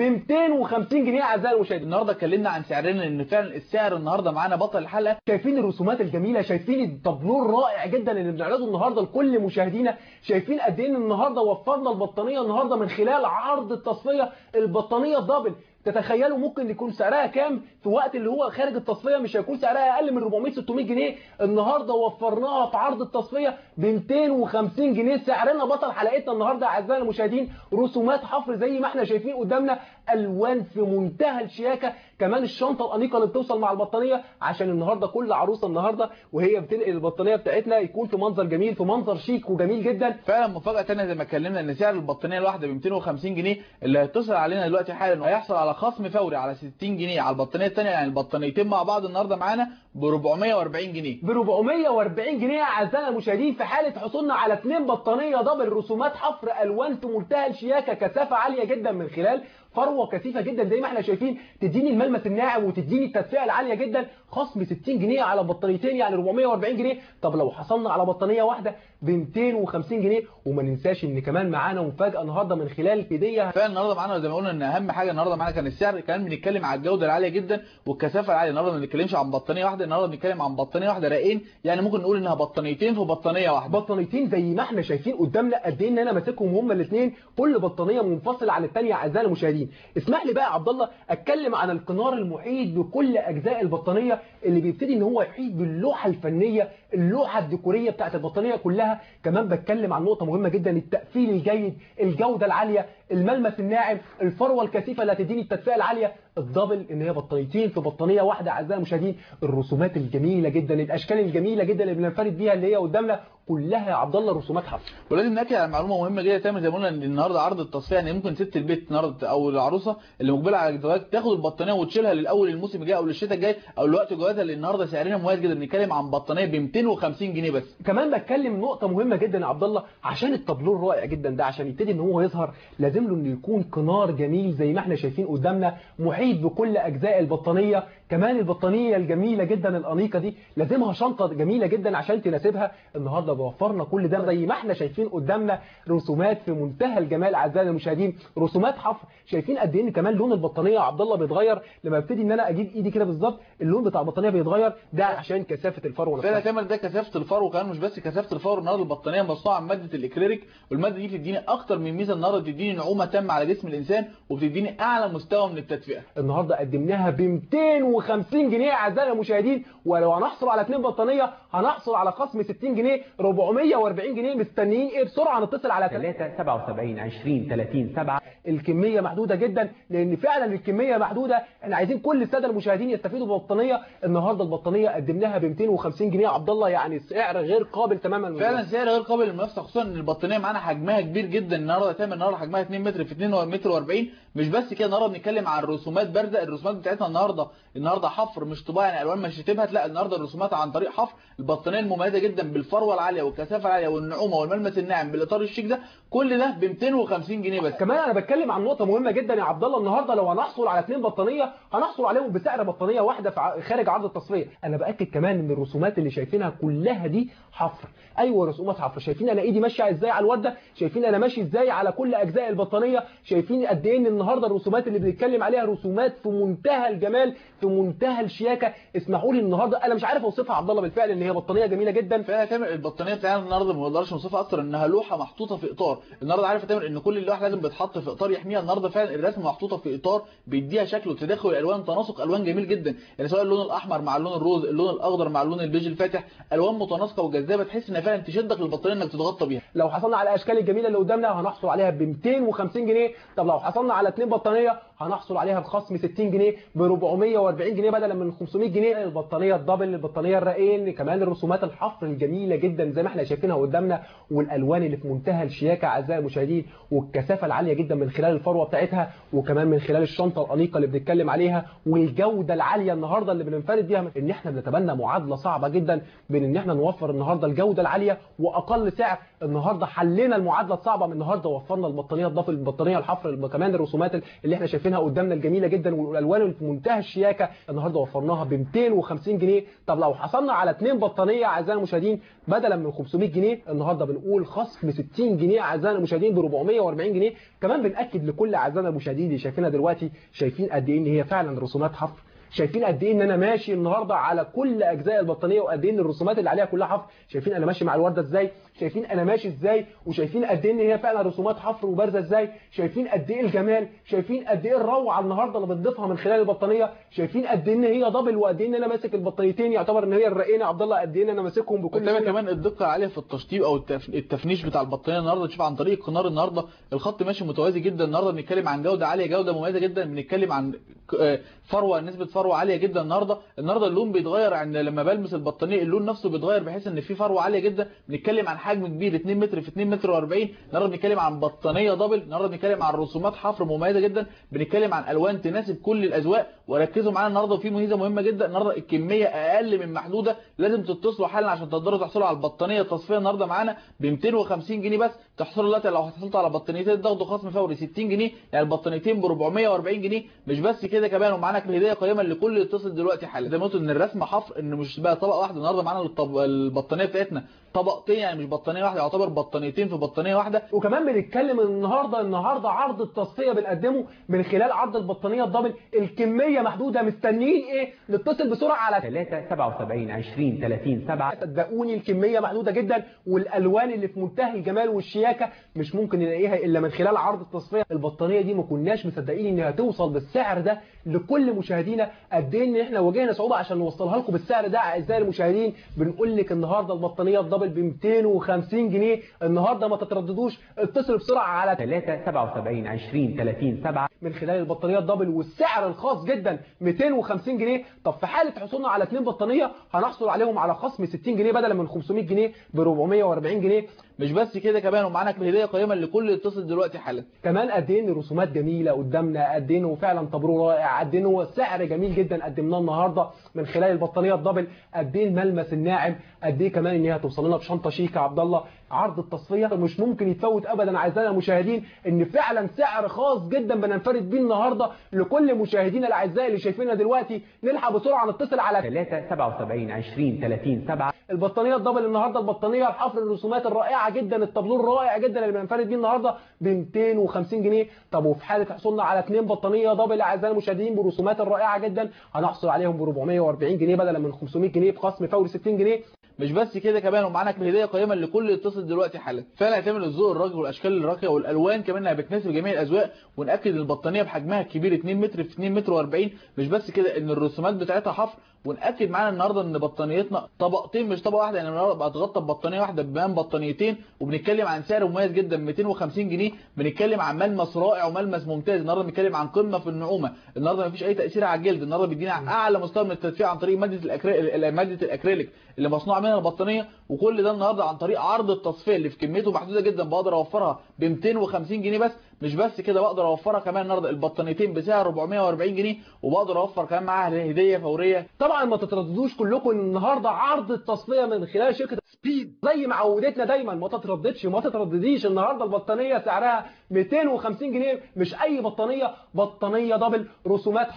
250 جنيه اعزائي المشاهدين النهارده اتكلمنا عن سعرنا ان فعلا السعر النهارده معانا بطل الحلقه شايفين الرسومات الجميله شايفين التابلو الرائع جدا اللي بنعرضه النهارده لكل مشاهدينا شايفين قد ايه إن النهارده وفرنا البطانيه النهارده من خلال عرض التصفيه البطانيه الدبل تتخيلوا ممكن يكون سعرها كام في وقت اللي هو خارج التصفيه مش هيكون سعرها اقل من 400 600 جنيه النهارده وفرناها في عرض التصفيه ب 250 جنيه سعرنا بطل حلقتنا النهارده اعزائي المشاهدين رسومات حفر زي ما احنا شايفين قدامنا الوان في منتهى الشياكه كمان الشنطه الانيقه اللي بتوصل مع البطانيه عشان النهارده كل عروسه النهارده وهي بتنقل البطانيه بتاعتنا يكون في منظر جميل في منظر شيك وجميل جدا فعلا مفاجاه ثانيه زي ما اتكلمنا ان سعر البطانيه الواحده ب 250 جنيه اللي هيتصل علينا دلوقتي حالا هيحصل على خصم فوري على 60 جنيه على البطانيه الثانيه يعني البطانيتين مع بعض النهارده معانا ب 440 جنيه ب 440 جنيه اعزائنا المشاهدين في حاله حصولنا على اثنين بطانيه دبل رسومات حفر الوان في منتهى الشياكه كثافه عاليه جدا من خلال فروه كثيفه جدا زي ما احنا شايفين تديني الملمس الناعم وتديني التدفئه العاليه جدا خصم 60 جنيه على بطانيتين يعني 440 جنيه طب لو حصلنا على بطانيه واحده ب 250 جنيه وما ننساش ان كمان معانا مفاجاه النهارده من خلال هديه فعلا النهارده معانا زي ما قلنا ان اهم حاجه النهارده معانا كان السعر كمان بنتكلم على الجوده العاليه جدا والكثافه العاليه النهارده ما بنتكلمش عن بطانيه واحده النهارده بنتكلم عن بطانيه واحده راقين يعني ممكن نقول انها بطانيتين في بطانيه واحده بطانيتين زي ما احنا شايفين قدامنا قد ايه ان انا ماسكهم هما الاثنين كل بطانيه منفصله عن الثانيه اعزائي المشاهدين اسمح لي بقى يا عبد الله اتكلم عن القنار المحيط بكل اجزاء البطانيه اللي بيبتدي ان هو يحيط باللوحه الفنيه اللوحه الديكوريه بتاعت البطانيه كلها كمان بتكلم عن نقطه مهمه جدا التقفيل الجيد الجوده العاليه الملمس الناعم الفروه الكثيفه اللي هتديني التدفئه العاليه الدبل ان هي بطانيتين في بطانيه واحده اعزائي المشاهدين الرسومات الجميله جدا الاشكال الجميله جدا اللي بننفرد بيها اللي هي قدامنا كلها يا عبد الله رسومات حفر ولازم ناكد على معلومه مهمه جدا تامر زي ما قلنا ان النهارده عرض التصفيه يعني ممكن ست البيت النهارده او العروسه اللي مقبله على الزواج تاخد البطانيه وتشيلها للاول الموسم الجاي او للشتاء الجاي او لوقت جوازها لان النهارده سعرنا مميز جدا بنتكلم عن بطانيه ب 250 جنيه بس كمان بتكلم نقطة مهمة جدا يا عبد الله عشان التابلو الرائع جدا ده عشان يبتدي ان هو يظهر لازم له انه يكون قنار جميل زي ما احنا شايفين قدامنا محيط بكل اجزاء البطانية كمان البطانية الجميلة جدا الانيقة دي لازمها شنطة جميلة جدا عشان تناسبها النهارده بوفرنا كل ده زي ما احنا شايفين قدامنا رسومات في منتهى الجمال اعزائي المشاهدين رسومات حفر شايفين قد ايه ان كمان لون البطانية يا عبد الله بيتغير لما ابتدي ان انا اجيب ايدي كده بالظبط اللون بتاع البطانية بيتغير ده عشان كثافة الفروة فعلا نفسها تامر ده كثافه الفرو وكمان مش بس كثافه الفرو النهارده البطانيه مصنوعه من ماده الاكريليك والماده دي بتديني اكتر من ميزه النهارده بتديني نعومه تامه على جسم الانسان وبتديني اعلى مستوى من التدفئه النهارده قدمناها ب 250 جنيه اعزائي المشاهدين ولو هنحصل على اثنين بطانيه هنحصل على خصم 60 جنيه 440 جنيه مستنيين ايه بسرعه نتصل على 3 77 20 30 7 الكميه محدوده جدا لان فعلا الكميه محدوده احنا عايزين كل الساده المشاهدين يستفيدوا ببطانيه النهارده البطانيه قدمناها ب 250 جنيه يا عبد الله يعني سعر غير قابل تماما للمنافسة. فعلا سعر غير قابل للمنافسه خصوصا ان البطانيه معانا حجمها كبير جدا النهارده تامر النهارده حجمها 2 متر في 2 متر و40 مش بس كده النهارده بنتكلم عن رسومات بارزه الرسومات بتاعتنا النهارده النهارده حفر مش طباعه يعني الوان مش تبهت لا النهارده الرسومات عن طريق حفر البطانيه المميزه جدا بالفروه العاليه والكثافه العاليه والنعومه والملمس الناعم بالاطار الشيك ده كل ده ب 250 جنيه بس كمان انا بتكلم عن نقطه مهمه جدا يا عبد الله النهارده لو هنحصل على اثنين بطانيه هنحصل عليهم بسعر بطانيه واحده في ع- خارج عرض التصفيه انا باكد كمان ان الرسومات اللي شايفينها كلها دي حفر ايوه رسومات حفر شايفين انا ايدي ماشيه ازاي على الورده شايفين انا ماشي ازاي على كل اجزاء البطانيه شايفين قد ايه ان النهارده الرسومات اللي بنتكلم عليها رسومات في منتهى الجمال في منتهى الشياكه اسمحوا لي النهارده انا مش عارف اوصفها يا عبد الله بالفعل ان هي بطانيه جميله جدا فعلا تامر البطانيه البطانيه بتاعتنا النهارده ما نقدرش نوصفها اكتر انها لوحه محطوطه في اطار النهارده عارف يا تامر ان كل لوحه لازم بتتحط في اطار يحميها النهارده فعلا الرسمه محطوطه في اطار بيديها شكل وتداخل الالوان تناسق الوان جميل جدا يعني سواء اللون الاحمر مع اللون الروز اللون الاخضر مع اللون البيج الفاتح الوان متناسقه وجذابه تحس انها فعلا تشدك للبطانيه انك تتغطى بيها لو حصلنا على الاشكال الجميله اللي قدامنا هنحصل عليها ب 250 جنيه طب لو حصلنا على اثنين بطانيه هنحصل عليها بخصم 60 جنيه ب 440 جنيه بدلا من 500 جنيه البطانيه الدبل البطانيه الرقين كمان الرسومات الحفر الجميله جدا زي ما احنا شايفينها قدامنا والالوان اللي في منتهى الشياكه اعزائي المشاهدين والكثافه العاليه جدا من خلال الفروه بتاعتها وكمان من خلال الشنطه الانيقه اللي بنتكلم عليها والجوده العاليه النهارده اللي بننفرد بيها ان احنا بنتبنى معادله صعبه جدا بين ان احنا نوفر النهارده الجوده العاليه واقل سعر النهارده حلينا المعادله الصعبه من النهارده وفرنا البطانيه الضفر البطانيه الحفر كمان الرسومات اللي احنا شايفينها قدامنا الجميله جدا والالوان اللي في منتهى الشياكه النهارده وفرناها ب 250 جنيه طب لو حصلنا على اثنين بطانيه اعزائي المشاهدين بدلا من 500 جنيه النهارده بنقول خصم 60 جنيه اعزائي المشاهدين ب 440 جنيه كمان بناكد لكل اعزائنا المشاهدين اللي شايفينها دلوقتي شايفين قد ايه ان هي فعلا رسومات حفر شايفين قد ايه ان انا ماشي النهارده على كل اجزاء البطانيه وقد ايه ان الرسومات اللي عليها كلها حفر شايفين انا ماشي مع الورده ازاي شايفين انا ماشي ازاي وشايفين قد ايه ان هي فعلا رسومات حفر وبارزه ازاي شايفين قد ايه الجمال شايفين قد ايه الروعه النهارده اللي بتضيفها من خلال البطانيه شايفين قد ايه ان هي دبل وقد ايه ان انا ماسك البطانيتين يعتبر ان هي الرقين يا عبد الله قد ايه ان انا ماسكهم بكل قدامي كمان الدقه العاليه في التشطيب او التفنيش بتاع البطانيه النهارده تشوف عن طريق القنار النهارده الخط ماشي متوازي جدا النهارده بنتكلم عن جوده عاليه جوده مميزه جدا بنتكلم عن فروه نسبه فروه عاليه جدا النهارده النهارده اللون بيتغير عند لما بلمس البطانيه اللون نفسه بيتغير بحيث ان في فروه عاليه جدا بنتكلم عن حجم كبير 2 متر في 2 متر و40 النهارده بنتكلم عن بطانيه دبل النهارده بنتكلم عن رسومات حفر مميزه جدا بنتكلم عن الوان تناسب كل الاذواق وركزوا معانا النهارده وفي ميزه مهمه جدا النهارده الكميه اقل من محدوده لازم تتصلوا حالا عشان تقدروا تحصلوا على البطانيه التصفيه النهارده معانا ب 250 جنيه بس تحصلوا دلوقتي لو حصلتوا على بطانيتين تاخدوا خصم فوري 60 جنيه يعني البطانيتين ب 440 جنيه مش بس كده كمان ومعانا هديه قيمه لكل اللي يتصل دلوقتي حالا زي ما قلت ان الرسمه حفر ان مش بقى طبقه واحده النهارده معانا الطب... البطانيه بتاعتنا طبقتين يعني مش بطانيه واحده يعتبر بطانيتين في بطانيه واحده وكمان بنتكلم النهارده النهارده عرض التصفيه بنقدمه من خلال عرض البطانيه الدبل الكميه محدوده مستنيين ايه نتصل بسرعه على 3 77 20 30 7 صدقوني الكميه محدوده جدا والالوان اللي في منتهى الجمال والشياكه مش ممكن نلاقيها الا من خلال عرض التصفيه البطانيه دي ما كناش مصدقين انها توصل بالسعر ده لكل مشاهدينا قد ايه ان احنا واجهنا صعوبه عشان نوصلها لكم بالسعر ده اعزائي المشاهدين بنقول لك النهارده البطانيه الدبل ب 250 جنيه النهارده ما تترددوش اتصلوا بسرعه على 3 77 20 30 7 من خلال البطانيه الدبل والسعر الخاص جدا 250 جنيه طب في حاله حصولنا على اثنين بطانيه هنحصل عليهم على خصم 60 جنيه بدلا من 500 جنيه ب 440 جنيه مش بس كده كمان ومعانا هديه قيمه لكل اللي يتصل دلوقتي حالا كمان قد ايه رسومات جميله قدامنا قد ايه فعلا تبرو رائع قد ايه سعر جميل جدا قدمناه النهارده من خلال البطانيه الدبل قد ايه الملمس الناعم قد ايه كمان ان هي توصل لنا بشنطه شيك يا عبد الله عرض التصفيه مش ممكن يتفوت ابدا اعزائنا المشاهدين ان فعلا سعر خاص جدا بننفرد بيه النهارده لكل مشاهدينا الاعزاء اللي شايفيننا دلوقتي نلحق بسرعه نتصل على 3 77 20 30 7 البطانيه الدبل النهارده البطانيه الحفر الرسومات الرائعه جدا الطابلون الرائع جدا اللي بننفرد بيه النهارده ب 250 جنيه طب وفي حاله حصولنا على اثنين بطانيه دبل اعزائنا المشاهدين برسومات الرائعه جدا هنحصل عليهم ب 440 جنيه بدلا من 500 جنيه بخصم فوري 60 جنيه مش بس كده كمان ومعانا هديه قيمه لكل اللي يتصل دلوقتي حالا فعلا هتعمل الذوق الراقي والاشكال الراقيه والالوان كمان انها بتناسب جميع الاذواق وناكد ان البطانيه بحجمها الكبير 2 متر في 2 متر و40 مش بس كده ان الرسومات بتاعتها حفر ونأكد معانا النهارده ان بطانيتنا طبقتين مش طبقه واحده يعني النهارده بقى تغطى ببطانيه واحده بمقام بطانيتين وبنتكلم عن سعر مميز جدا 250 جنيه بنتكلم عن ملمس رائع وملمس ممتاز النهارده بنتكلم عن قمه في النعومه النهارده مفيش اي تاثير على الجلد النهارده بيدينا اعلى مستوى من التدفئه عن طريق ماده الاكريل ماده الاكريليك اللي مصنوع منها البطانيه وكل ده النهارده عن طريق عرض التصفيه اللي في كميته محدوده جدا بقدر اوفرها ب 250 جنيه بس مش بس كده بقدر اوفرها كمان النهارده البطانيتين بسعر 440 جنيه وبقدر اوفر كمان معاها هديه فوريه طبعا ما تترددوش كلكم ان النهارده عرض التصفيه من خلال شركه سبيد زي ما عودتنا دايما ما تترددش ما تتردديش النهارده البطانيه سعرها 250 جنيه مش اي بطانيه بطانيه دبل رسومات حفر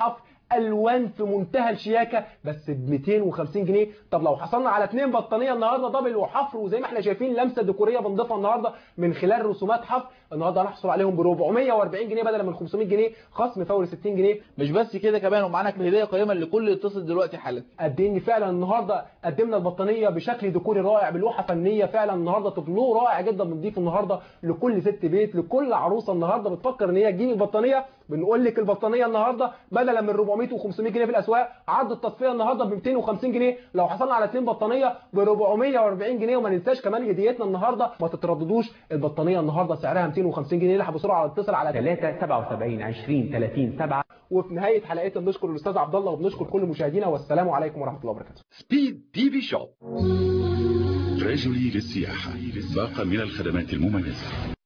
الوان في منتهى الشياكه بس ب 250 جنيه طب لو حصلنا على اثنين بطانيه النهارده دبل وحفر وزي ما احنا شايفين لمسه ديكوريه بنضيفها النهارده من خلال رسومات حفر النهارده هنحصل عليهم ب 440 جنيه بدلا من 500 جنيه خصم فوري 60 جنيه مش بس كده كمان ومعانا هديه قيمه لكل اللي يتصل دلوقتي حالا قد ايه ان فعلا النهارده قدمنا البطانيه بشكل ديكوري رائع بلوحه فنيه فعلا النهارده تابلو رائع جدا بنضيفه النهارده لكل ست بيت لكل عروسه النهارده بتفكر ان هي تجيب البطانيه بنقول لك البطانيه النهارده بدلا من 400 و500 جنيه في الاسواق عرض التصفيه النهارده ب 250 جنيه لو حصلنا على اثنين بطانيه ب 440 جنيه وما ننساش كمان هديتنا النهارده ما تترددوش البطانيه النهارده سعرها 250 جنيه الحق بسرعه اتصل على 3 77 20 30 7 وفي نهايه حلقتنا بنشكر الاستاذ عبد الله وبنشكر كل مشاهدينا والسلام عليكم ورحمه الله وبركاته سبيد تي في شوب رجلي للسياحة باقة من الخدمات المميزة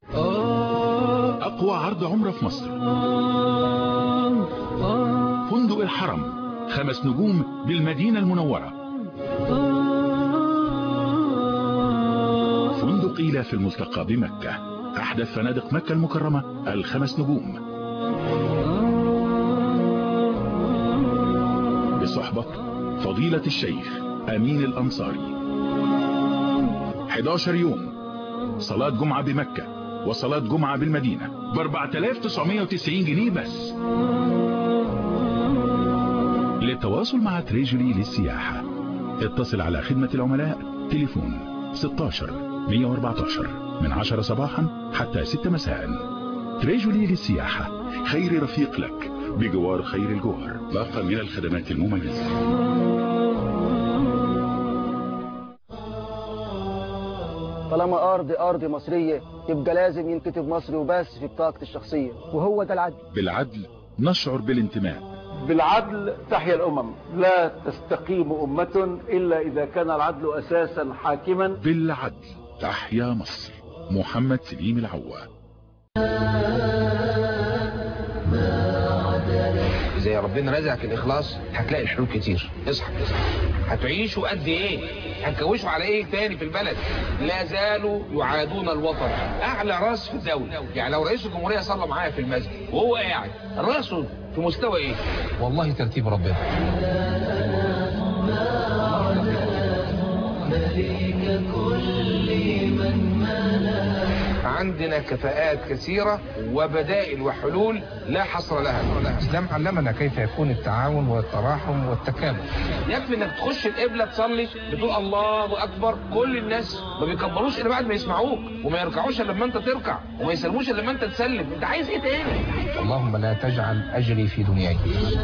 أقوى عرض عمرة في مصر فندق الحرم خمس نجوم بالمدينة المنورة فندق إيلا في الملتقى بمكة أحدث فنادق مكة المكرمة الخمس نجوم بصحبة فضيلة الشيخ أمين الأنصاري 11 يوم صلاة جمعة بمكة وصلاة جمعة بالمدينة ب 4990 جنيه بس للتواصل مع تريجري للسياحة اتصل على خدمة العملاء تليفون 16 114 من 10 صباحا حتى 6 مساء تريجري للسياحة خير رفيق لك بجوار خير الجوهر باقة من الخدمات المميزة طالما أرض أرض مصرية يبقى لازم ينكتب مصري وبس في بطاقة الشخصية وهو ده العدل بالعدل نشعر بالانتماء بالعدل تحيا الأمم لا تستقيم أمة إلا إذا كان العدل أساسا حاكما بالعدل تحيا مصر محمد سليم العوا زي ربنا رزقك الإخلاص هتلاقي الحلول كتير اصحى اصحى هتعيشوا قد ايه هتكوشوا على ايه تاني في البلد لا زالوا يعادون الوطن اعلى راس في الدولة يعني لو رئيس الجمهورية صلى معايا في المسجد وهو قاعد راسه في مستوى ايه والله ترتيب ربنا عندنا كفاءات كثيرة وبدائل وحلول لا حصر لها الإسلام علمنا كيف يكون التعاون والتراحم والتكامل يكفي انك تخش القبلة تصلي بتقول الله أكبر كل الناس ما بيكبروش إلا بعد ما يسمعوك وما يركعوش إلا لما أنت تركع وما يسلموش إلا لما أنت تسلم أنت عايز إيه تاني اللهم لا تجعل أجري في دنياي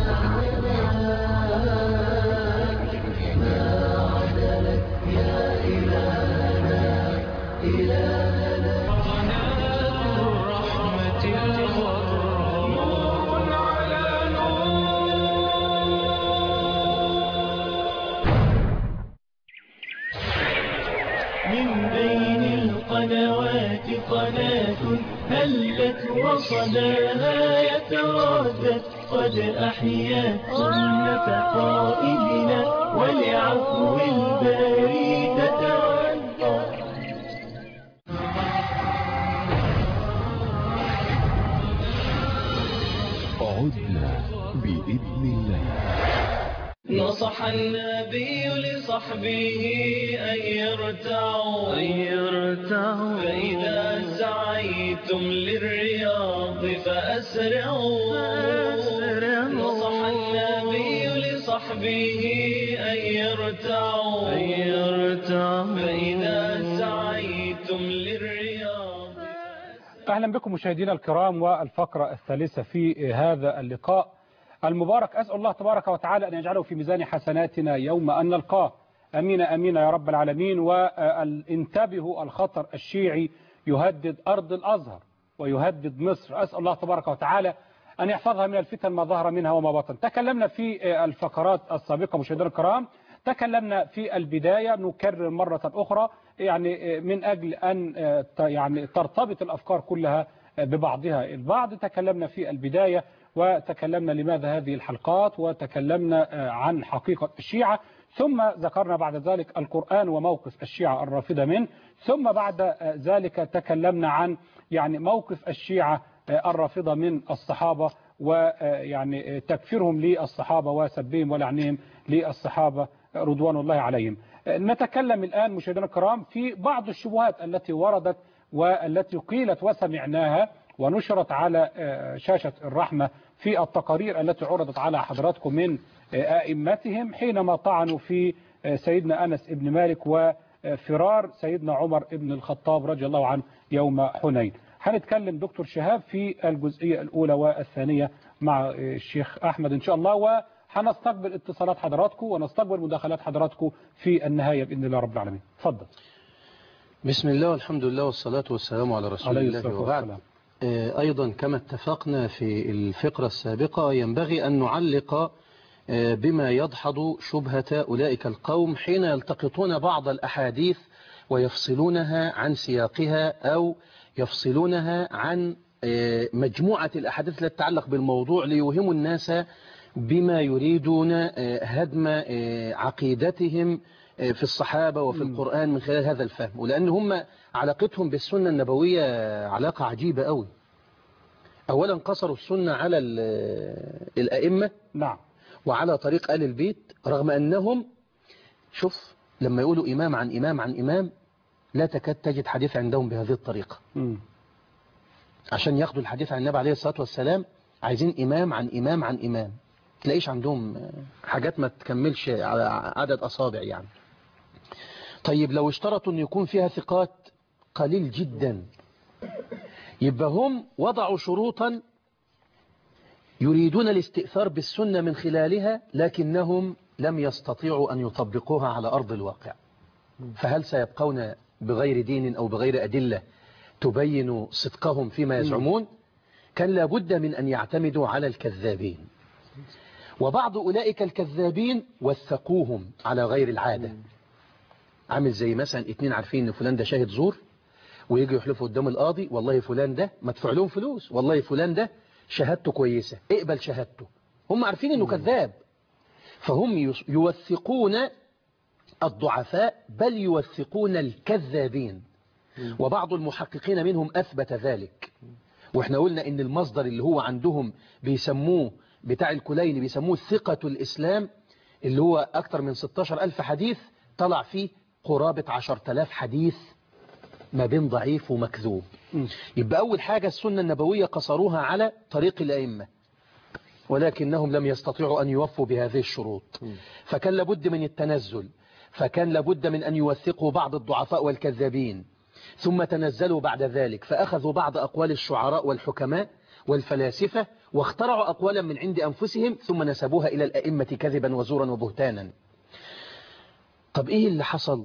من بين القنوات قناة هلت وصداها يتردد قد أحيا سنة قائدنا ولعفو الباري تتودد عدنا بإذن الله نصح النبي لصحبه أن يرتعوا أن يرتعوا فإذا سعيتم للرياض فأسرعوا نصح النبي لصحبه أن يرتعوا أن يرتعوا فإذا سعيتم للرياض أهلا بكم مشاهدينا الكرام والفقرة الثالثة في هذا اللقاء المبارك أسأل الله تبارك وتعالى أن يجعله في ميزان حسناتنا يوم أن نلقاه أمين أمين يا رب العالمين وانتبهوا الخطر الشيعي يهدد أرض الأزهر ويهدد مصر أسأل الله تبارك وتعالى أن يحفظها من الفتن ما ظهر منها وما بطن تكلمنا في الفقرات السابقة مشاهدينا الكرام تكلمنا في البداية نكرر مرة أخرى يعني من أجل أن يعني ترتبط الأفكار كلها ببعضها البعض تكلمنا في البداية وتكلمنا لماذا هذه الحلقات وتكلمنا عن حقيقة الشيعة ثم ذكرنا بعد ذلك القرآن وموقف الشيعة الرافضة منه ثم بعد ذلك تكلمنا عن يعني موقف الشيعة الرافضة من الصحابة ويعني تكفيرهم للصحابة وسبهم ولعنهم للصحابة رضوان الله عليهم نتكلم الآن مشاهدينا الكرام في بعض الشبهات التي وردت والتي قيلت وسمعناها ونشرت على شاشة الرحمة في التقارير التي عرضت على حضراتكم من أئمتهم حينما طعنوا في سيدنا أنس ابن مالك وفرار سيدنا عمر ابن الخطاب رضي الله عنه يوم حنين هنتكلم دكتور شهاب في الجزئية الأولى والثانية مع الشيخ أحمد إن شاء الله وهنستقبل اتصالات حضراتكم ونستقبل مداخلات حضراتكم في النهاية بإذن الله رب العالمين تفضل بسم الله والحمد لله والصلاة والسلام على رسول عليه الله الصلاة وبعد والسلام. آه، أيضا كما اتفقنا في الفقرة السابقة ينبغي أن نعلق آه، بما يدحض شبهة أولئك القوم حين يلتقطون بعض الأحاديث ويفصلونها عن سياقها أو يفصلونها عن آه، مجموعة الأحاديث التي تتعلق بالموضوع ليوهموا الناس بما يريدون آه، هدم آه، عقيدتهم آه، في الصحابة وفي القرآن من خلال هذا الفهم ولأن هم علاقتهم بالسنة النبوية علاقة عجيبة قوي أولا قصروا السنة على ال- الأئمة نعم وعلى طريق آل البيت رغم أنهم شوف لما يقولوا إمام عن إمام عن إمام لا تكاد تجد حديث عندهم بهذه الطريقة عشان ياخدوا الحديث عن النبي عليه الصلاة والسلام عايزين إمام عن إمام عن إمام تلاقيش عندهم آه، حاجات ما تكملش على عدد أصابع يعني طيب لو اشترطوا أن يكون فيها ثقات قليل جدا يبقى هم وضعوا شروطا يريدون الاستئثار بالسنة من خلالها لكنهم لم يستطيعوا أن يطبقوها على أرض الواقع فهل سيبقون بغير دين أو بغير أدلة تبين صدقهم فيما يزعمون كان لابد من أن يعتمدوا على الكذابين وبعض أولئك الكذابين وثقوهم على غير العادة عامل زي مثلا اتنين عارفين ان فلان ده شاهد زور ويجي يحلفوا قدام القاضي والله فلان ده مدفوع لهم فلوس والله فلان ده شهادته كويسة اقبل شهادته هم عارفين انه كذاب فهم يس- يوثقون الضعفاء بل يوثقون الكذابين وبعض المحققين منهم أثبت ذلك واحنا قلنا ان المصدر اللي هو عندهم بيسموه بتاع الكليني بيسموه ثقة الإسلام اللي هو أكثر من 16 ألف حديث طلع فيه قرابة 10,000 حديث ما بين ضعيف ومكذوب يبقى أول حاجة السنة النبوية قصروها على طريق الأئمة ولكنهم لم يستطيعوا أن يوفوا بهذه الشروط فكان لابد من التنزل فكان لابد من أن يوثقوا بعض الضعفاء والكذابين ثم تنزلوا بعد ذلك فأخذوا بعض أقوال الشعراء والحكماء والفلاسفة واخترعوا أقوالا من عند أنفسهم ثم نسبوها إلى الأئمة كذبا وزورا وبهتانا طب إيه اللي حصل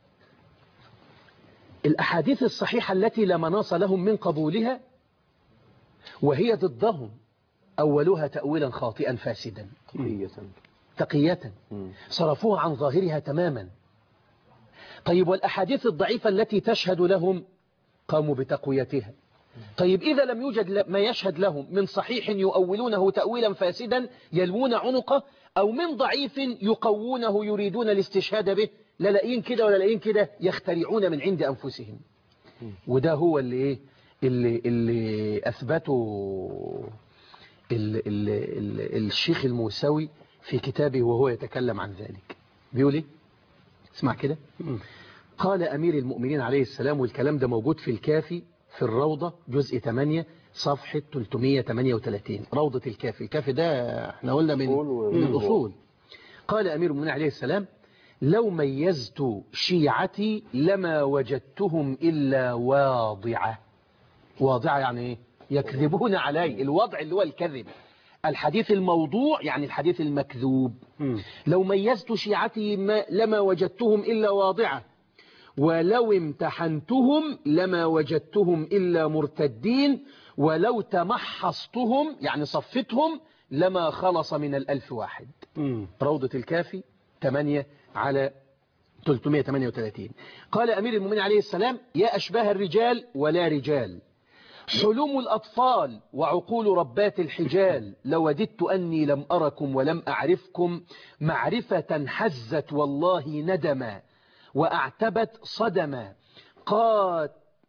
الأحاديث الصحيحة التي لا مناص لهم من قبولها وهي ضدهم أولها تأويلا خاطئا فاسدا تقية تقية صرفوها عن ظاهرها تماما طيب والأحاديث الضعيفة التي تشهد لهم قاموا بتقويتها طيب إذا لم يوجد ل- ما يشهد لهم من صحيح يؤولونه تأويلا فاسدا يلوون عنقه أو من ضعيف يقوونه يريدون الاستشهاد به لا لاقيين كده ولا لاقيين كده يخترعون من عند أنفسهم وده هو اللي إيه اللي, اللي أثبته ال ال ال الشيخ الموسوي في كتابه وهو يتكلم عن ذلك بيقول ايه اسمع كده قال أمير المؤمنين عليه السلام والكلام ده موجود في الكافي في الروضة جزء 8 صفحة 338 روضة الكافي الكافي ده احنا قلنا من, من الأصول قال أمير المؤمنين عليه السلام لو ميزت شيعتي لما وجدتهم إلا واضعة واضعة يعني ايه يكذبون علي الوضع اللي هو الكذب الحديث الموضوع يعني الحديث المكذوب لو ميزت شيعتي ما لما وجدتهم إلا واضعة ولو امتحنتهم لما وجدتهم إلا مرتدين ولو تمحصتهم يعني صفتهم لما خلص من الألف واحد روضة الكافي 8 على 338 قال أمير المؤمنين عليه السلام يا أشباه الرجال ولا رجال حلم الأطفال وعقول ربات الحجال لوددت أني لم أركم ولم أعرفكم معرفة حزت والله ندما وأعتبت صدما قات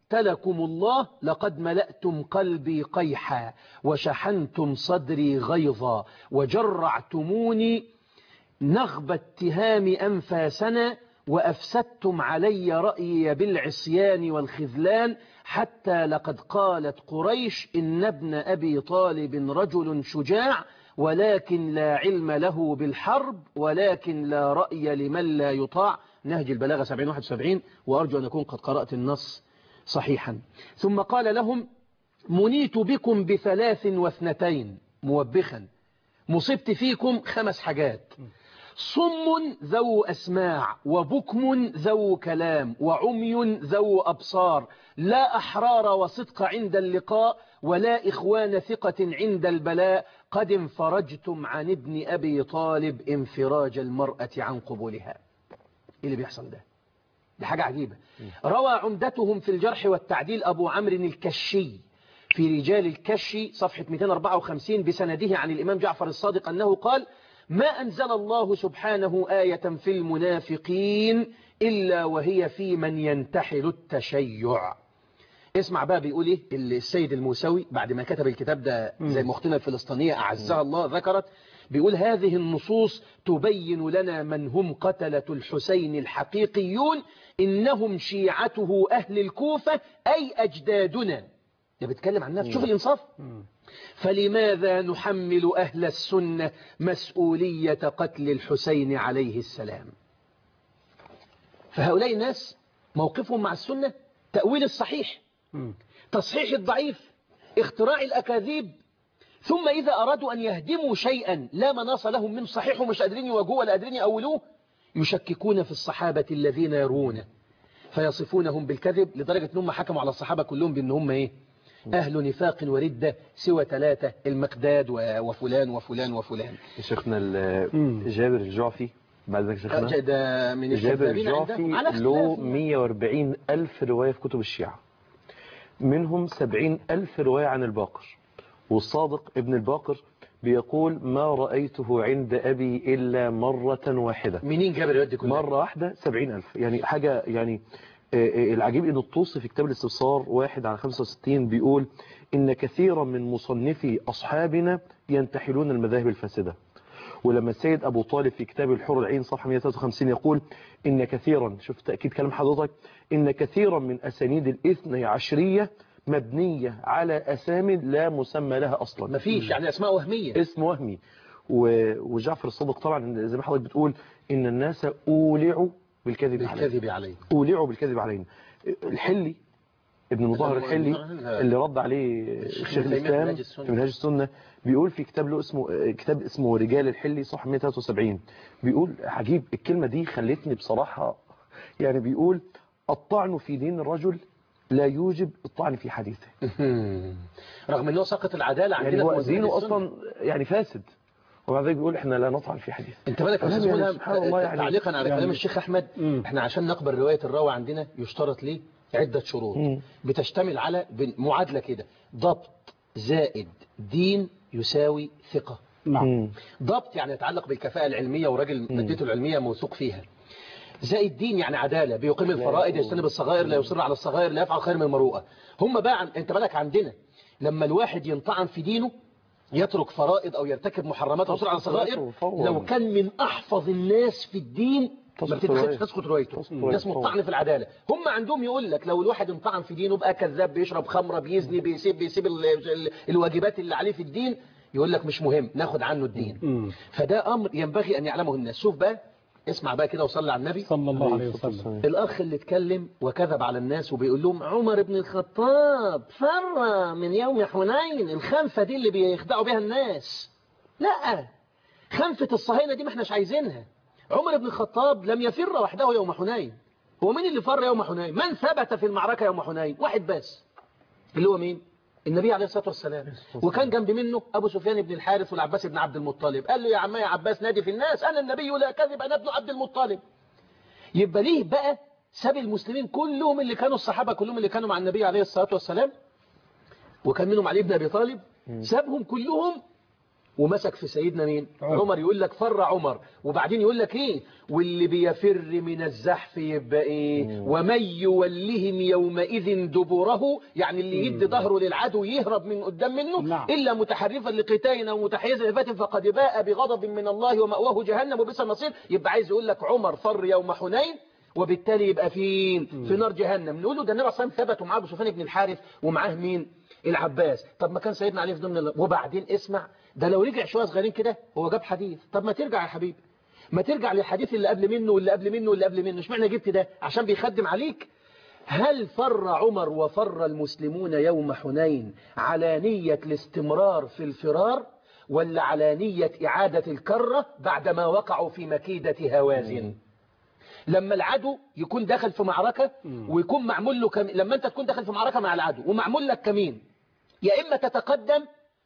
قاتلكم الله لقد ملأتم قلبي قيحا وشحنتم صدري غيظا وجرعتموني نغب اتهام أنفاسنا وأفسدتم علي رأيي بالعصيان والخذلان حتى لقد قالت قريش إن ابن أبي طالب رجل شجاع ولكن لا علم له بالحرب ولكن لا رأي لمن لا يطاع نهج البلاغة 70-71 وأرجو أن أكون قد قرأت النص صحيحا ثم قال لهم منيت بكم بثلاث واثنتين موبخا مصبت فيكم خمس حاجات صم ذو أسماع وبكم ذو كلام وعمي ذو أبصار لا أحرار وصدق عند اللقاء ولا إخوان ثقة عند البلاء قد انفرجتم عن ابن أبي طالب انفراج المرأة عن قبولها إيه اللي بيحصل ده دي حاجة عجيبة روى عمدتهم في الجرح والتعديل أبو عمرو الكشي في رجال الكشي صفحة 254 بسنده عن الإمام جعفر الصادق أنه قال ما أنزل الله سبحانه آية في المنافقين إلا وهي في من ينتحل التشيع اسمع بقى بيقول ايه السيد الموسوي بعد ما كتب الكتاب ده زي مختنا الفلسطينية أعزها الله ذكرت بيقول هذه النصوص تبين لنا من هم قتلة الحسين الحقيقيون إنهم شيعته أهل الكوفة أي أجدادنا ده بيتكلم عن الناس شوف الإنصاف فلماذا نحمل أهل السنة مسؤولية قتل الحسين عليه السلام فهؤلاء الناس موقفهم مع السنة تأويل الصحيح تصحيح الضعيف اختراع الأكاذيب ثم إذا أرادوا أن يهدموا شيئا لا مناص لهم من صحيح ومش قادرين يواجهوه ولا قادرين يأولوه يشككون في الصحابة الذين يرونه فيصفونهم بالكذب لدرجة أنهم حكموا على الصحابة كلهم بأن هم إيه أهل نفاق وردة سوى ثلاثة المقداد وفلان وفلان وفلان شيخنا جابر الجعفي بعد ذلك شيخنا ده من جابر الكذابين عندهم على الجعفي له اختلاف 140 ألف رواية في كتب الشيعة منهم 70 ألف رواية عن الباقر والصادق ابن الباقر بيقول ما رأيته عند أبي إلا مرة واحدة منين جابر يودي كلها مرة واحدة 70 ألف يعني حاجة يعني آه، آه، العجيب ان الطوسي في كتاب الاستبصار واحد على 65 بيقول ان كثيرا من مصنفي اصحابنا ينتحلون المذاهب الفاسدة ولما السيد ابو طالب في كتاب الحر العين صفحة 153 يقول ان كثيرا شوف تأكيد كلام حضرتك ان كثيرا من اسانيد الاثني عشرية مبنية على اسامي لا مسمى لها اصلا مفيش يعني اسماء وهمية اسم وهمي و- وجعفر الصادق طبعا زي ما حضرتك بتقول ان الناس اولعوا بالكذب عليه بالكذب عليه اولعوا بالكذب علينا الحلي ابن المظاهر الحلي اللي رد عليه الشيخ الشيخ ابن تيمية في الاسلام منهاج السنة. في منهاج السنه بيقول في كتاب له اسمه كتاب اسمه رجال الحلي صفحه 173 بيقول عجيب الكلمه دي خلتني بصراحه يعني بيقول الطعن في دين الرجل لا يوجب الطعن في حديثه رغم انه سقط العدالة عندنا يعني في هو وزن دينه السنة. اصلا يعني فاسد وبعد ذلك بيقول احنا لا نطعن في حديث انت بالك يا كلام استاذ يعني ملهم سبحان الله يعني تعليقا على يعني كلام الشيخ احمد احنا عشان نقبل روايه الراوي عندنا يشترط ليه عده شروط بتشتمل على بن- معادله كده ضبط زائد دين يساوي ثقه نعم ضبط يعني يتعلق بالكفاءه العلميه وراجل مادته العلميه موثوق فيها زائد دين يعني عداله بيقيم الفرائض يجتنب الصغائر لا يصر على الصغائر لا يفعل خير من المروءه هم بقى عن... انت بالك عندنا لما الواحد ينطعن في دينه يترك فرائض او يرتكب محرمات او يصر على الصغائر لو كان من احفظ الناس في الدين ما تسقط بتتخذش روايته. تسقط روايته تسقط ده روايته اسمه طبعا. الطعن في العداله هم عندهم يقول لك لو الواحد انطعن في دينه بقى كذاب بيشرب خمره بيزني بيسيب بيسيب ال- ال- الواجبات اللي عليه في الدين يقول لك مش مهم ناخد عنه الدين فده امر ينبغي ان يعلمه الناس شوف بقى اسمع بقى كده وصلي على النبي صلى الله عليه وسلم الأخ اللي اتكلم وكذب على الناس وبيقول لهم عمر بن الخطاب فر من يوم حنين الخنفة دي اللي بيخدعوا بها الناس لا خنفة الصهاينة دي ما احناش عايزينها عمر بن الخطاب لم يفر وحده يوم حنين هو مين اللي فر يوم حنين من ثبت في المعركة يوم حنين واحد بس اللي هو مين النبي عليه الصلاة والسلام وكان جنب منه أبو سفيان بن الحارث والعباس بن عبد المطلب قال له يا عمي يا عباس نادي في الناس أنا النبي لا كذب أنا ابن عبد المطلب يبقى ليه بقى ساب المسلمين كلهم اللي كانوا الصحابة كلهم اللي كانوا مع النبي عليه الصلاة والسلام وكان منهم علي بن أبي طالب سابهم كلهم ومسك في سيدنا مين عمر يقول لك فر عمر وبعدين يقول لك ايه واللي بيفر من الزحف يبقى ايه ومن يولهم يومئذ دبره يعني اللي يدي ظهره للعدو يهرب من قدام منه نعم. الا متحرفا لقتال او متحيزا لفات فقد باء بغضب من الله ومأواه جهنم وبئس المصير يبقى عايز يقول لك عمر فر يوم حنين وبالتالي يبقى فين في نار جهنم نقول له ده النبي صلى الله عليه وسلم ثبت ومعاه ابو سفيان بن الحارث ومعاه مين العباس طب ما كان سيدنا علي في ضمن ال- وبعدين اسمع ده لو رجع شويه صغيرين كده هو جاب حديث طب ما ترجع يا حبيبي ما ترجع للحديث اللي قبل منه واللي قبل منه واللي قبل منه اشمعنى جبت ده عشان بيخدم عليك هل فر عمر وفر المسلمون يوم حنين على نية الاستمرار في الفرار ولا على نية إعادة الكرة بعدما وقعوا في مكيدة هوازن لما العدو يكون داخل في معركة ويكون معمول له كمين لما انت تكون داخل في معركة مع العدو ومعمول لك كمين يا إما تتقدم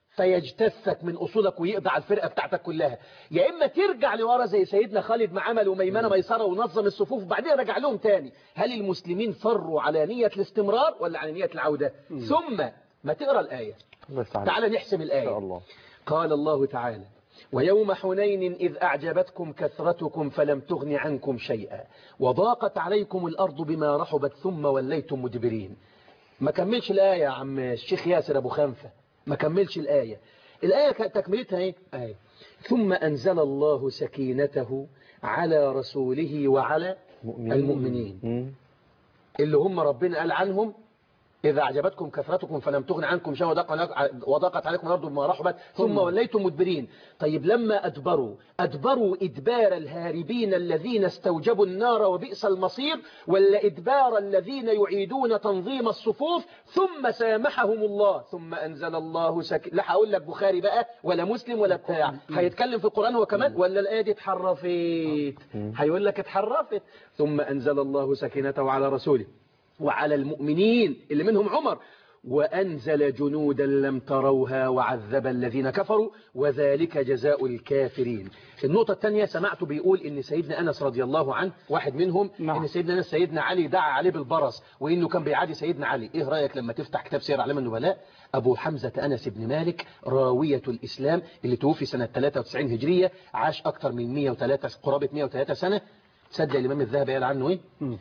فيجتثك من أصولك ويقضي على الفرقة بتاعتك كلها يا إما ترجع لورا زي سيدنا خالد ما عمل وميمنة ميسرة ونظم الصفوف وبعدين رجع لهم تاني هل المسلمين فروا على نية الاستمرار ولا على نية العودة ثم ما تقرأ الآية الله يفتح عليك. تعال نحسم الآية إن شاء الله قال الله تعالى ويوم حنين إذ أعجبتكم كثرتكم فلم تغن عنكم شيئا وضاقت عليكم الأرض بما رحبت ثم وليتم مدبرين ما كملش الآية يا عم الشيخ ياسر أبو خنفة ما كملش الآية الآية كانت تكملتها إيه؟ آية. ثم أنزل الله سكينته على رسوله وعلى المؤمنين اللي هم ربنا قال عنهم إذا أعجبتكم كثرتكم فلم تغن عنكم شيئا وضاق- وضاقت عليكم الأرض بما رحبت ثم وليتم مدبرين طيب لما أدبروا أدبروا إدبار الهاربين الذين استوجبوا النار وبئس المصير ولا إدبار الذين يعيدون تنظيم الصفوف ثم سامحهم الله ثم أنزل الله سك... لا هقول لك بخاري بقى ولا مسلم ولا بتاع هيتكلم في القرآن هو كمان ولا الآية دي اتحرفت هيقول لك اتحرفت ثم أنزل الله سكينته على رسوله وعلى المؤمنين اللي منهم عمر وأنزل جنودا لم تروها وعذب الذين كفروا وذلك جزاء الكافرين النقطة الثانية سمعته بيقول إن سيدنا أنس رضي الله عنه واحد منهم نعم. إن سيدنا أنس سيدنا علي دعا عليه بالبرص وإنه كان بيعادي سيدنا علي إيه رأيك لما تفتح كتاب سير أعلام النبلاء أبو حمزة أنس بن مالك راوية الإسلام اللي توفي سنة 93 هجرية عاش أكثر من 103 قرابة 103 سنة تصدق الإمام الذهبي قال عنه إيه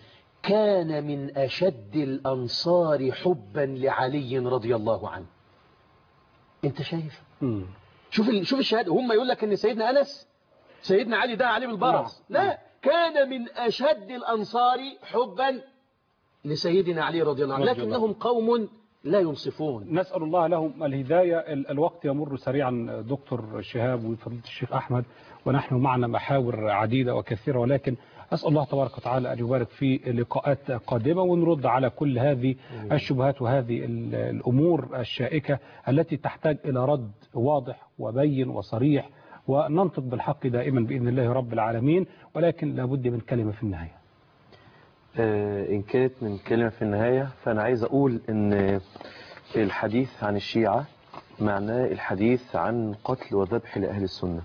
كان من أشد الأنصار حبا لعلي رضي الله عنه انت شايف شوف ال... شوف الشهادة هم يقول لك ان سيدنا أنس سيدنا علي دعا عليه بالبرص لا كان من أشد الأنصار حبا لسيدنا علي رضي الله عنه رضي الله. لكنهم قوم لا ينصفون نسأل الله لهم الهداية ال- الوقت يمر سريعا دكتور شهاب وفضيلة الشيخ أحمد ونحن معنا محاور عديدة وكثيرة ولكن أسأل الله تبارك وتعالى أن يبارك في لقاءات قادمة ونرد على كل هذه الشبهات وهذه ال- الأمور الشائكة التي تحتاج إلى رد واضح وبين وصريح وننطق بالحق دائما بإذن الله رب العالمين ولكن لابد من كلمة في النهاية آه، إن كانت من كلمة في النهاية فأنا عايز أقول إن الحديث عن الشيعة معناه الحديث عن قتل وذبح لأهل السنة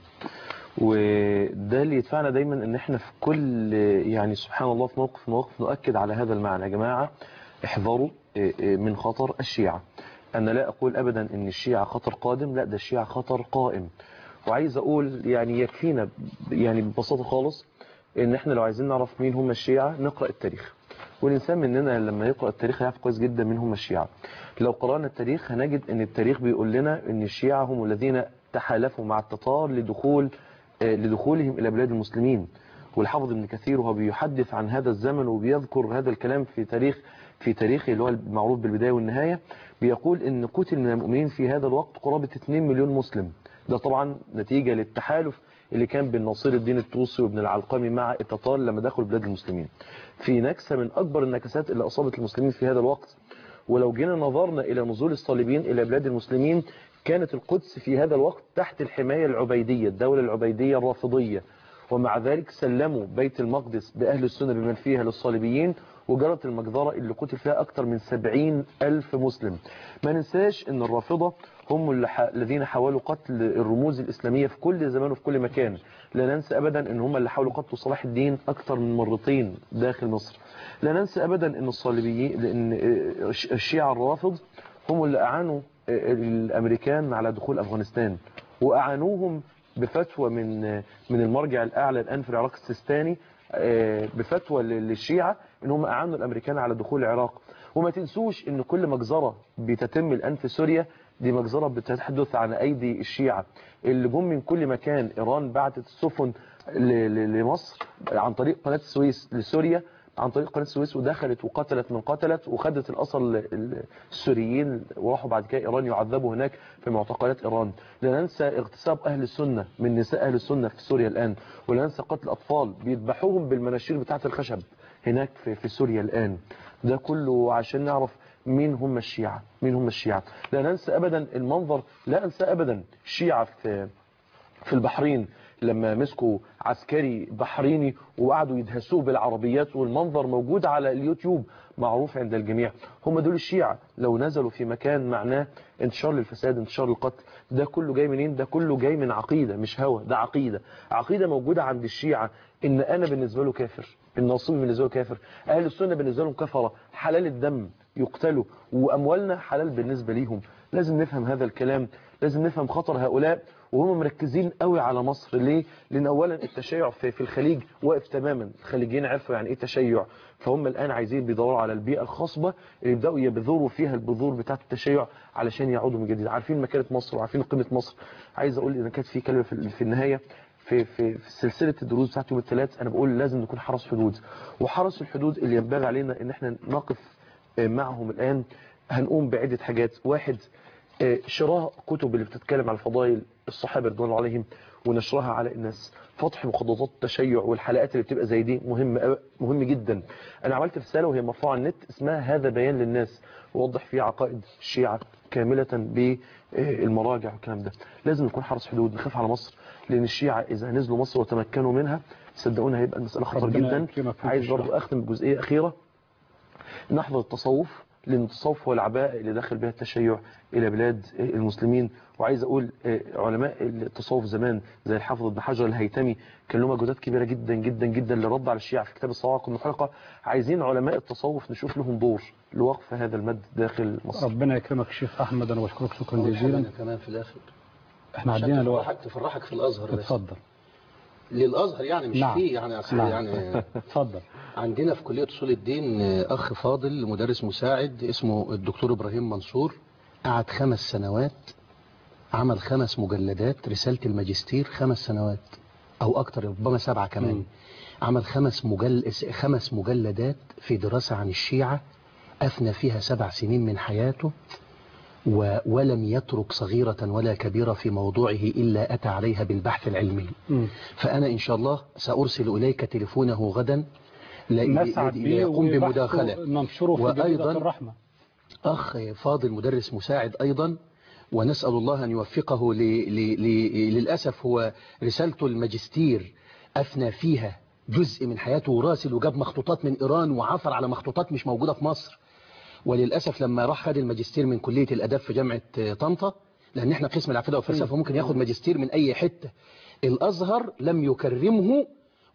وده اللي يدفعنا دايما ان احنا في كل يعني سبحان الله في موقف مواقف نؤكد على هذا المعنى يا جماعة احذروا آه، آه، من خطر الشيعة انا لا اقول ابدا ان الشيعة خطر قادم لا ده الشيعة خطر قائم وعايز اقول يعني يكفينا ب- يعني ببساطة خالص ان احنا لو عايزين نعرف مين هم الشيعة نقرأ التاريخ والإنسان مننا لما يقرأ التاريخ هيعرف كويس جدا مين هم الشيعة لو قرأنا التاريخ هنجد ان التاريخ بيقول لنا ان الشيعة هم الذين تحالفوا مع التتار لدخول آه، لدخولهم إلى بلاد المسلمين والحافظ ابن كثير وهو بيحدث عن هذا الزمن وبيذكر هذا الكلام في تاريخ في تاريخه اللي هو المعروف بالبداية والنهاية بيقول ان قتل من المؤمنين في هذا الوقت قرابة 2 مليون مسلم ده طبعا نتيجة للتحالف اللي كان بين نصير الدين الطوسي وابن العلقمي مع التتار لما دخلوا بلاد المسلمين في نكسة من أكبر النكسات اللي أصابت المسلمين في هذا الوقت ولو جينا نظرنا إلى نزول الصليبيين إلى بلاد المسلمين كانت القدس في هذا الوقت تحت الحماية العبيدية الدولة العبيدية الرافضية ومع ذلك سلموا بيت المقدس بأهل السنة بمن فيها للصليبيين وجرت المجزرة اللي قتل فيها أكثر من سبعين ألف مسلم ما ننساش أن الرافضة هم اللي ح... الذين حاولوا قتل الرموز الإسلامية في كل زمان وفي كل مكان لا ننسى أبدا أن هم اللي حاولوا قتل صلاح الدين أكثر من مرتين داخل مصر لا ننسى أبدا أن الصليبيين لأن الشيعة الرافض هم اللي أعانوا الأمريكان على دخول أفغانستان وأعانوهم بفتوى من من المرجع الأعلى الآن في العراق السيستاني آه، بفتوى للشيعة ان هم أعانوا الأمريكان على دخول العراق وما تنسوش ان كل مجزرة بتتم الآن في سوريا دي مجزرة بتحدث عن أيدي الشيعة اللي جم من كل مكان إيران بعتت السفن ل- ل- لمصر عن طريق قناة السويس لسوريا عن طريق قناة السويس ودخلت وقتلت من قتلت وخدت الأصل ال- السوريين وراحوا بعد كده إيران يعذبوا هناك في معتقلات إيران لا ننسى اغتصاب أهل السنة من نساء أهل السنة في سوريا الآن ولا ننسى قتل أطفال بيذبحوهم بالمناشير بتاعة الخشب هناك في, في سوريا الآن ده كله عشان نعرف مين هم الشيعة مين هم الشيعة لا ننسى أبدا المنظر لا أنسى أبدا الشيعة في في البحرين لما مسكوا عسكري بحريني وقعدوا يدهسوه بالعربيات والمنظر موجود على اليوتيوب معروف عند الجميع هم دول الشيعة لو نزلوا في مكان معناه انتشار للفساد انتشار القتل ده كله جاي منين ده كله جاي من عقيدة مش هوى ده عقيدة عقيدة موجودة عند الشيعة ان انا بالنسبة له كافر الناصبي بالنسبة له كافر اهل السنة بالنسبة لهم كفرة حلال الدم يقتلوا واموالنا حلال بالنسبة ليهم لازم نفهم هذا الكلام لازم نفهم خطر هؤلاء وهم مركزين قوي على مصر ليه لان اولا التشيع في, في الخليج واقف تماما الخليجيين عرفوا يعني ايه تشيع فهم الان عايزين بيدوروا على البيئه الخصبه اللي يبداوا يبذروا فيها البذور بتاعه التشيع علشان يعودوا من جديد عارفين مكانه مصر وعارفين قيمه مصر عايز اقول ان كانت في كلمه في, في النهايه في في في سلسله الدروس بتاعت يوم الثلاث انا بقول لازم نكون حرس حدود وحرس الحدود اللي ينبغي علينا ان احنا نقف معهم الان هنقوم بعده حاجات واحد آه، شراء كتب اللي بتتكلم على فضائل الصحابة رضوان الله عليهم ونشرها على الناس فتح مخططات التشيع والحلقات اللي بتبقى زي دي مهم أوي- مهم جدا انا عملت رسالة وهي مرفوعة على النت اسمها هذا بيان للناس ووضح فيه عقائد الشيعة كاملة بالمراجع والكلام ده لازم نكون حرس حدود نخاف على مصر لان الشيعة اذا نزلوا مصر وتمكنوا منها صدقونا هيبقى المسألة خطر ربنا جدا يكرمك فيك عايز الشرع. برضو اختم بجزئية اخيرة نحفظ التصوف لأن التصوف هو العباءة اللي دخل بها التشيع إلى بلاد المسلمين وعايز أقول آه، علماء التصوف زمان زي الحافظ ابن حجر الهيتمي كان له مجهودات كبيرة جدا جدا جدا للرد على الشيعة في كتاب الصواعق المحرقة عايزين علماء التصوف نشوف لهم دور لوقف هذا المد داخل مصر ربنا يكرمك الشيخ احمد انا بشكرك شكرا جزيلا أنا كمان في الآخر احنا عشان عدينا الوقت تفرحك تفرحك في الأزهر بس. اتفضل للأزهر يعني مش نعم. فيه يعني أصل نعم. يعني اتفضل عندنا في كلية أصول الدين أخ فاضل مدرس مساعد اسمه الدكتور إبراهيم منصور قعد خمس سنوات عمل خمس مجلدات رسالة الماجستير خمس سنوات أو أكتر ربما سبعة كمان عمل خمس مجل خمس مجلدات في دراسة عن الشيعة أفنى فيها سبع سنين من حياته و ولم يترك صغيرة ولا كبيرة في موضوعه إلا أتى عليها بالبحث العلمي فأنا إن شاء الله سأرسل إليك تليفونه غدا ل- نسعد ل- به ليقوم وبحثه بمداخلة ننشره في جريدة وأيضا الرحمة أخ فاضل مدرس مساعد أيضا ونسأل الله أن يوفقه ل... ل... ل... للأسف هو رسالته الماجستير أفنى فيها جزء من حياته وراسل وجاب مخطوطات من إيران وعثر على مخطوطات مش موجودة في مصر وللأسف لما راح خد الماجستير من كلية الأداب في جامعة طنطا لأن احنا قسم العقيدة والفلسفة ممكن ياخد ماجستير من أي حتة الأزهر لم يكرمه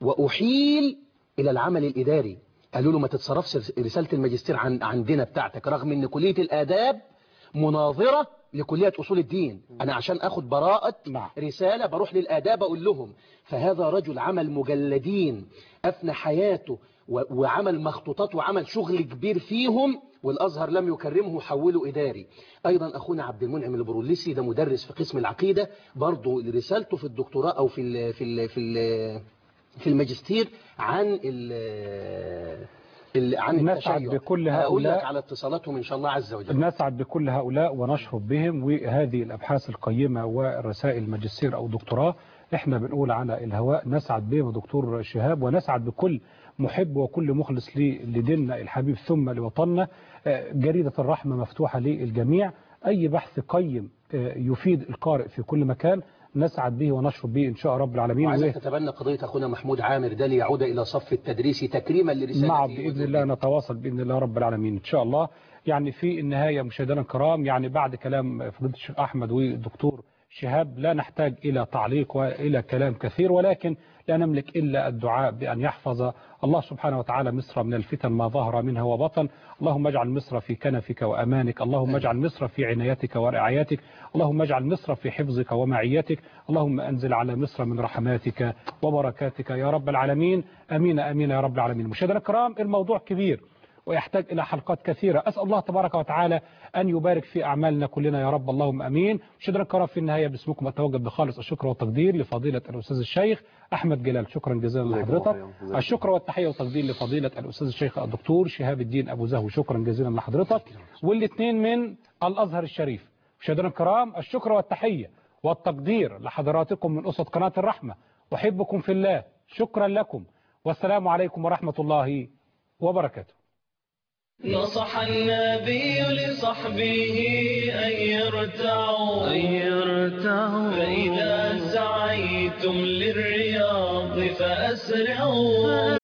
وأحيل إلى العمل الإداري قالوا له ما تتصرفش رسالة الماجستير عن عندنا بتاعتك رغم ان كلية الآداب مناظرة لكلية أصول الدين أنا عشان أخد براءة رسالة بروح للآداب أقول لهم فهذا رجل عمل مجلدين أفنى حياته و- وعمل مخطوطات وعمل شغل كبير فيهم والأزهر لم يكرمه حوله إداري أيضا أخونا عبد المنعم البروليسي ده مدرس في قسم العقيدة برضه رسالته في الدكتوراه أو في ال في ال في ال في الماجستير عن ال ال- عن نسعد التشيع بكل هقول لك هؤلاء على اتصالاتهم إن شاء الله عز وجل نسعد بكل هؤلاء ونشرب بهم وهذه الأبحاث القيمة والرسائل الماجستير أو دكتوراه احنا بنقول على الهواء نسعد بهم يا دكتور شهاب ونسعد بكل محب وكل مخلص لي- لديننا الحبيب ثم لوطننا آه، جريدة الرحمة مفتوحة للجميع أي بحث قيم آه، يفيد القارئ في كل مكان نسعد به ونشرب به إن شاء رب العالمين وعايزك تتبنى قضية أخونا محمود عامر ده ليعود إلى صف التدريس تكريما لرسالته مع بإذن الله نتواصل بإذن الله رب العالمين إن شاء الله يعني في النهاية مشاهدينا الكرام يعني بعد كلام فضيلة الشيخ أحمد والدكتور شهاب لا نحتاج إلى تعليق وإلى كلام كثير ولكن لا نملك إلا الدعاء بأن يحفظ الله سبحانه وتعالى مصر من الفتن ما ظهر منها وبطن اللهم اجعل مصر في كنفك وأمانك اللهم اجعل مصر في عنايتك ورعايتك اللهم اجعل مصر في حفظك ومعيتك اللهم أنزل على مصر من رحماتك وبركاتك يا رب العالمين أمين أمين يا رب العالمين مشاهدينا الكرام الموضوع كبير ويحتاج إلى حلقات كثيرة أسأل الله تبارك وتعالى أن يبارك في أعمالنا كلنا يا رب اللهم أمين مشاهدينا الكرام في النهاية باسمكم أتوجه بخالص الشكر والتقدير لفضيلة الأستاذ الشيخ أحمد جلال شكرا جزيلا لحضرتك الشكر والتحية والتقدير لفضيلة الأستاذ الشيخ الدكتور شهاب الدين أبو زهو شكرا جزيلا لحضرتك والاثنين من الأزهر الشريف مشاهدينا الكرام الشكر والتحية والتقدير لحضراتكم من أسد قناة الرحمة أحبكم في الله شكرا لكم والسلام عليكم ورحمة الله وبركاته نصح النبي لصحبه أن يرتعوا أن يرتعوا فإذا سعيتم للرياض فأسرعوا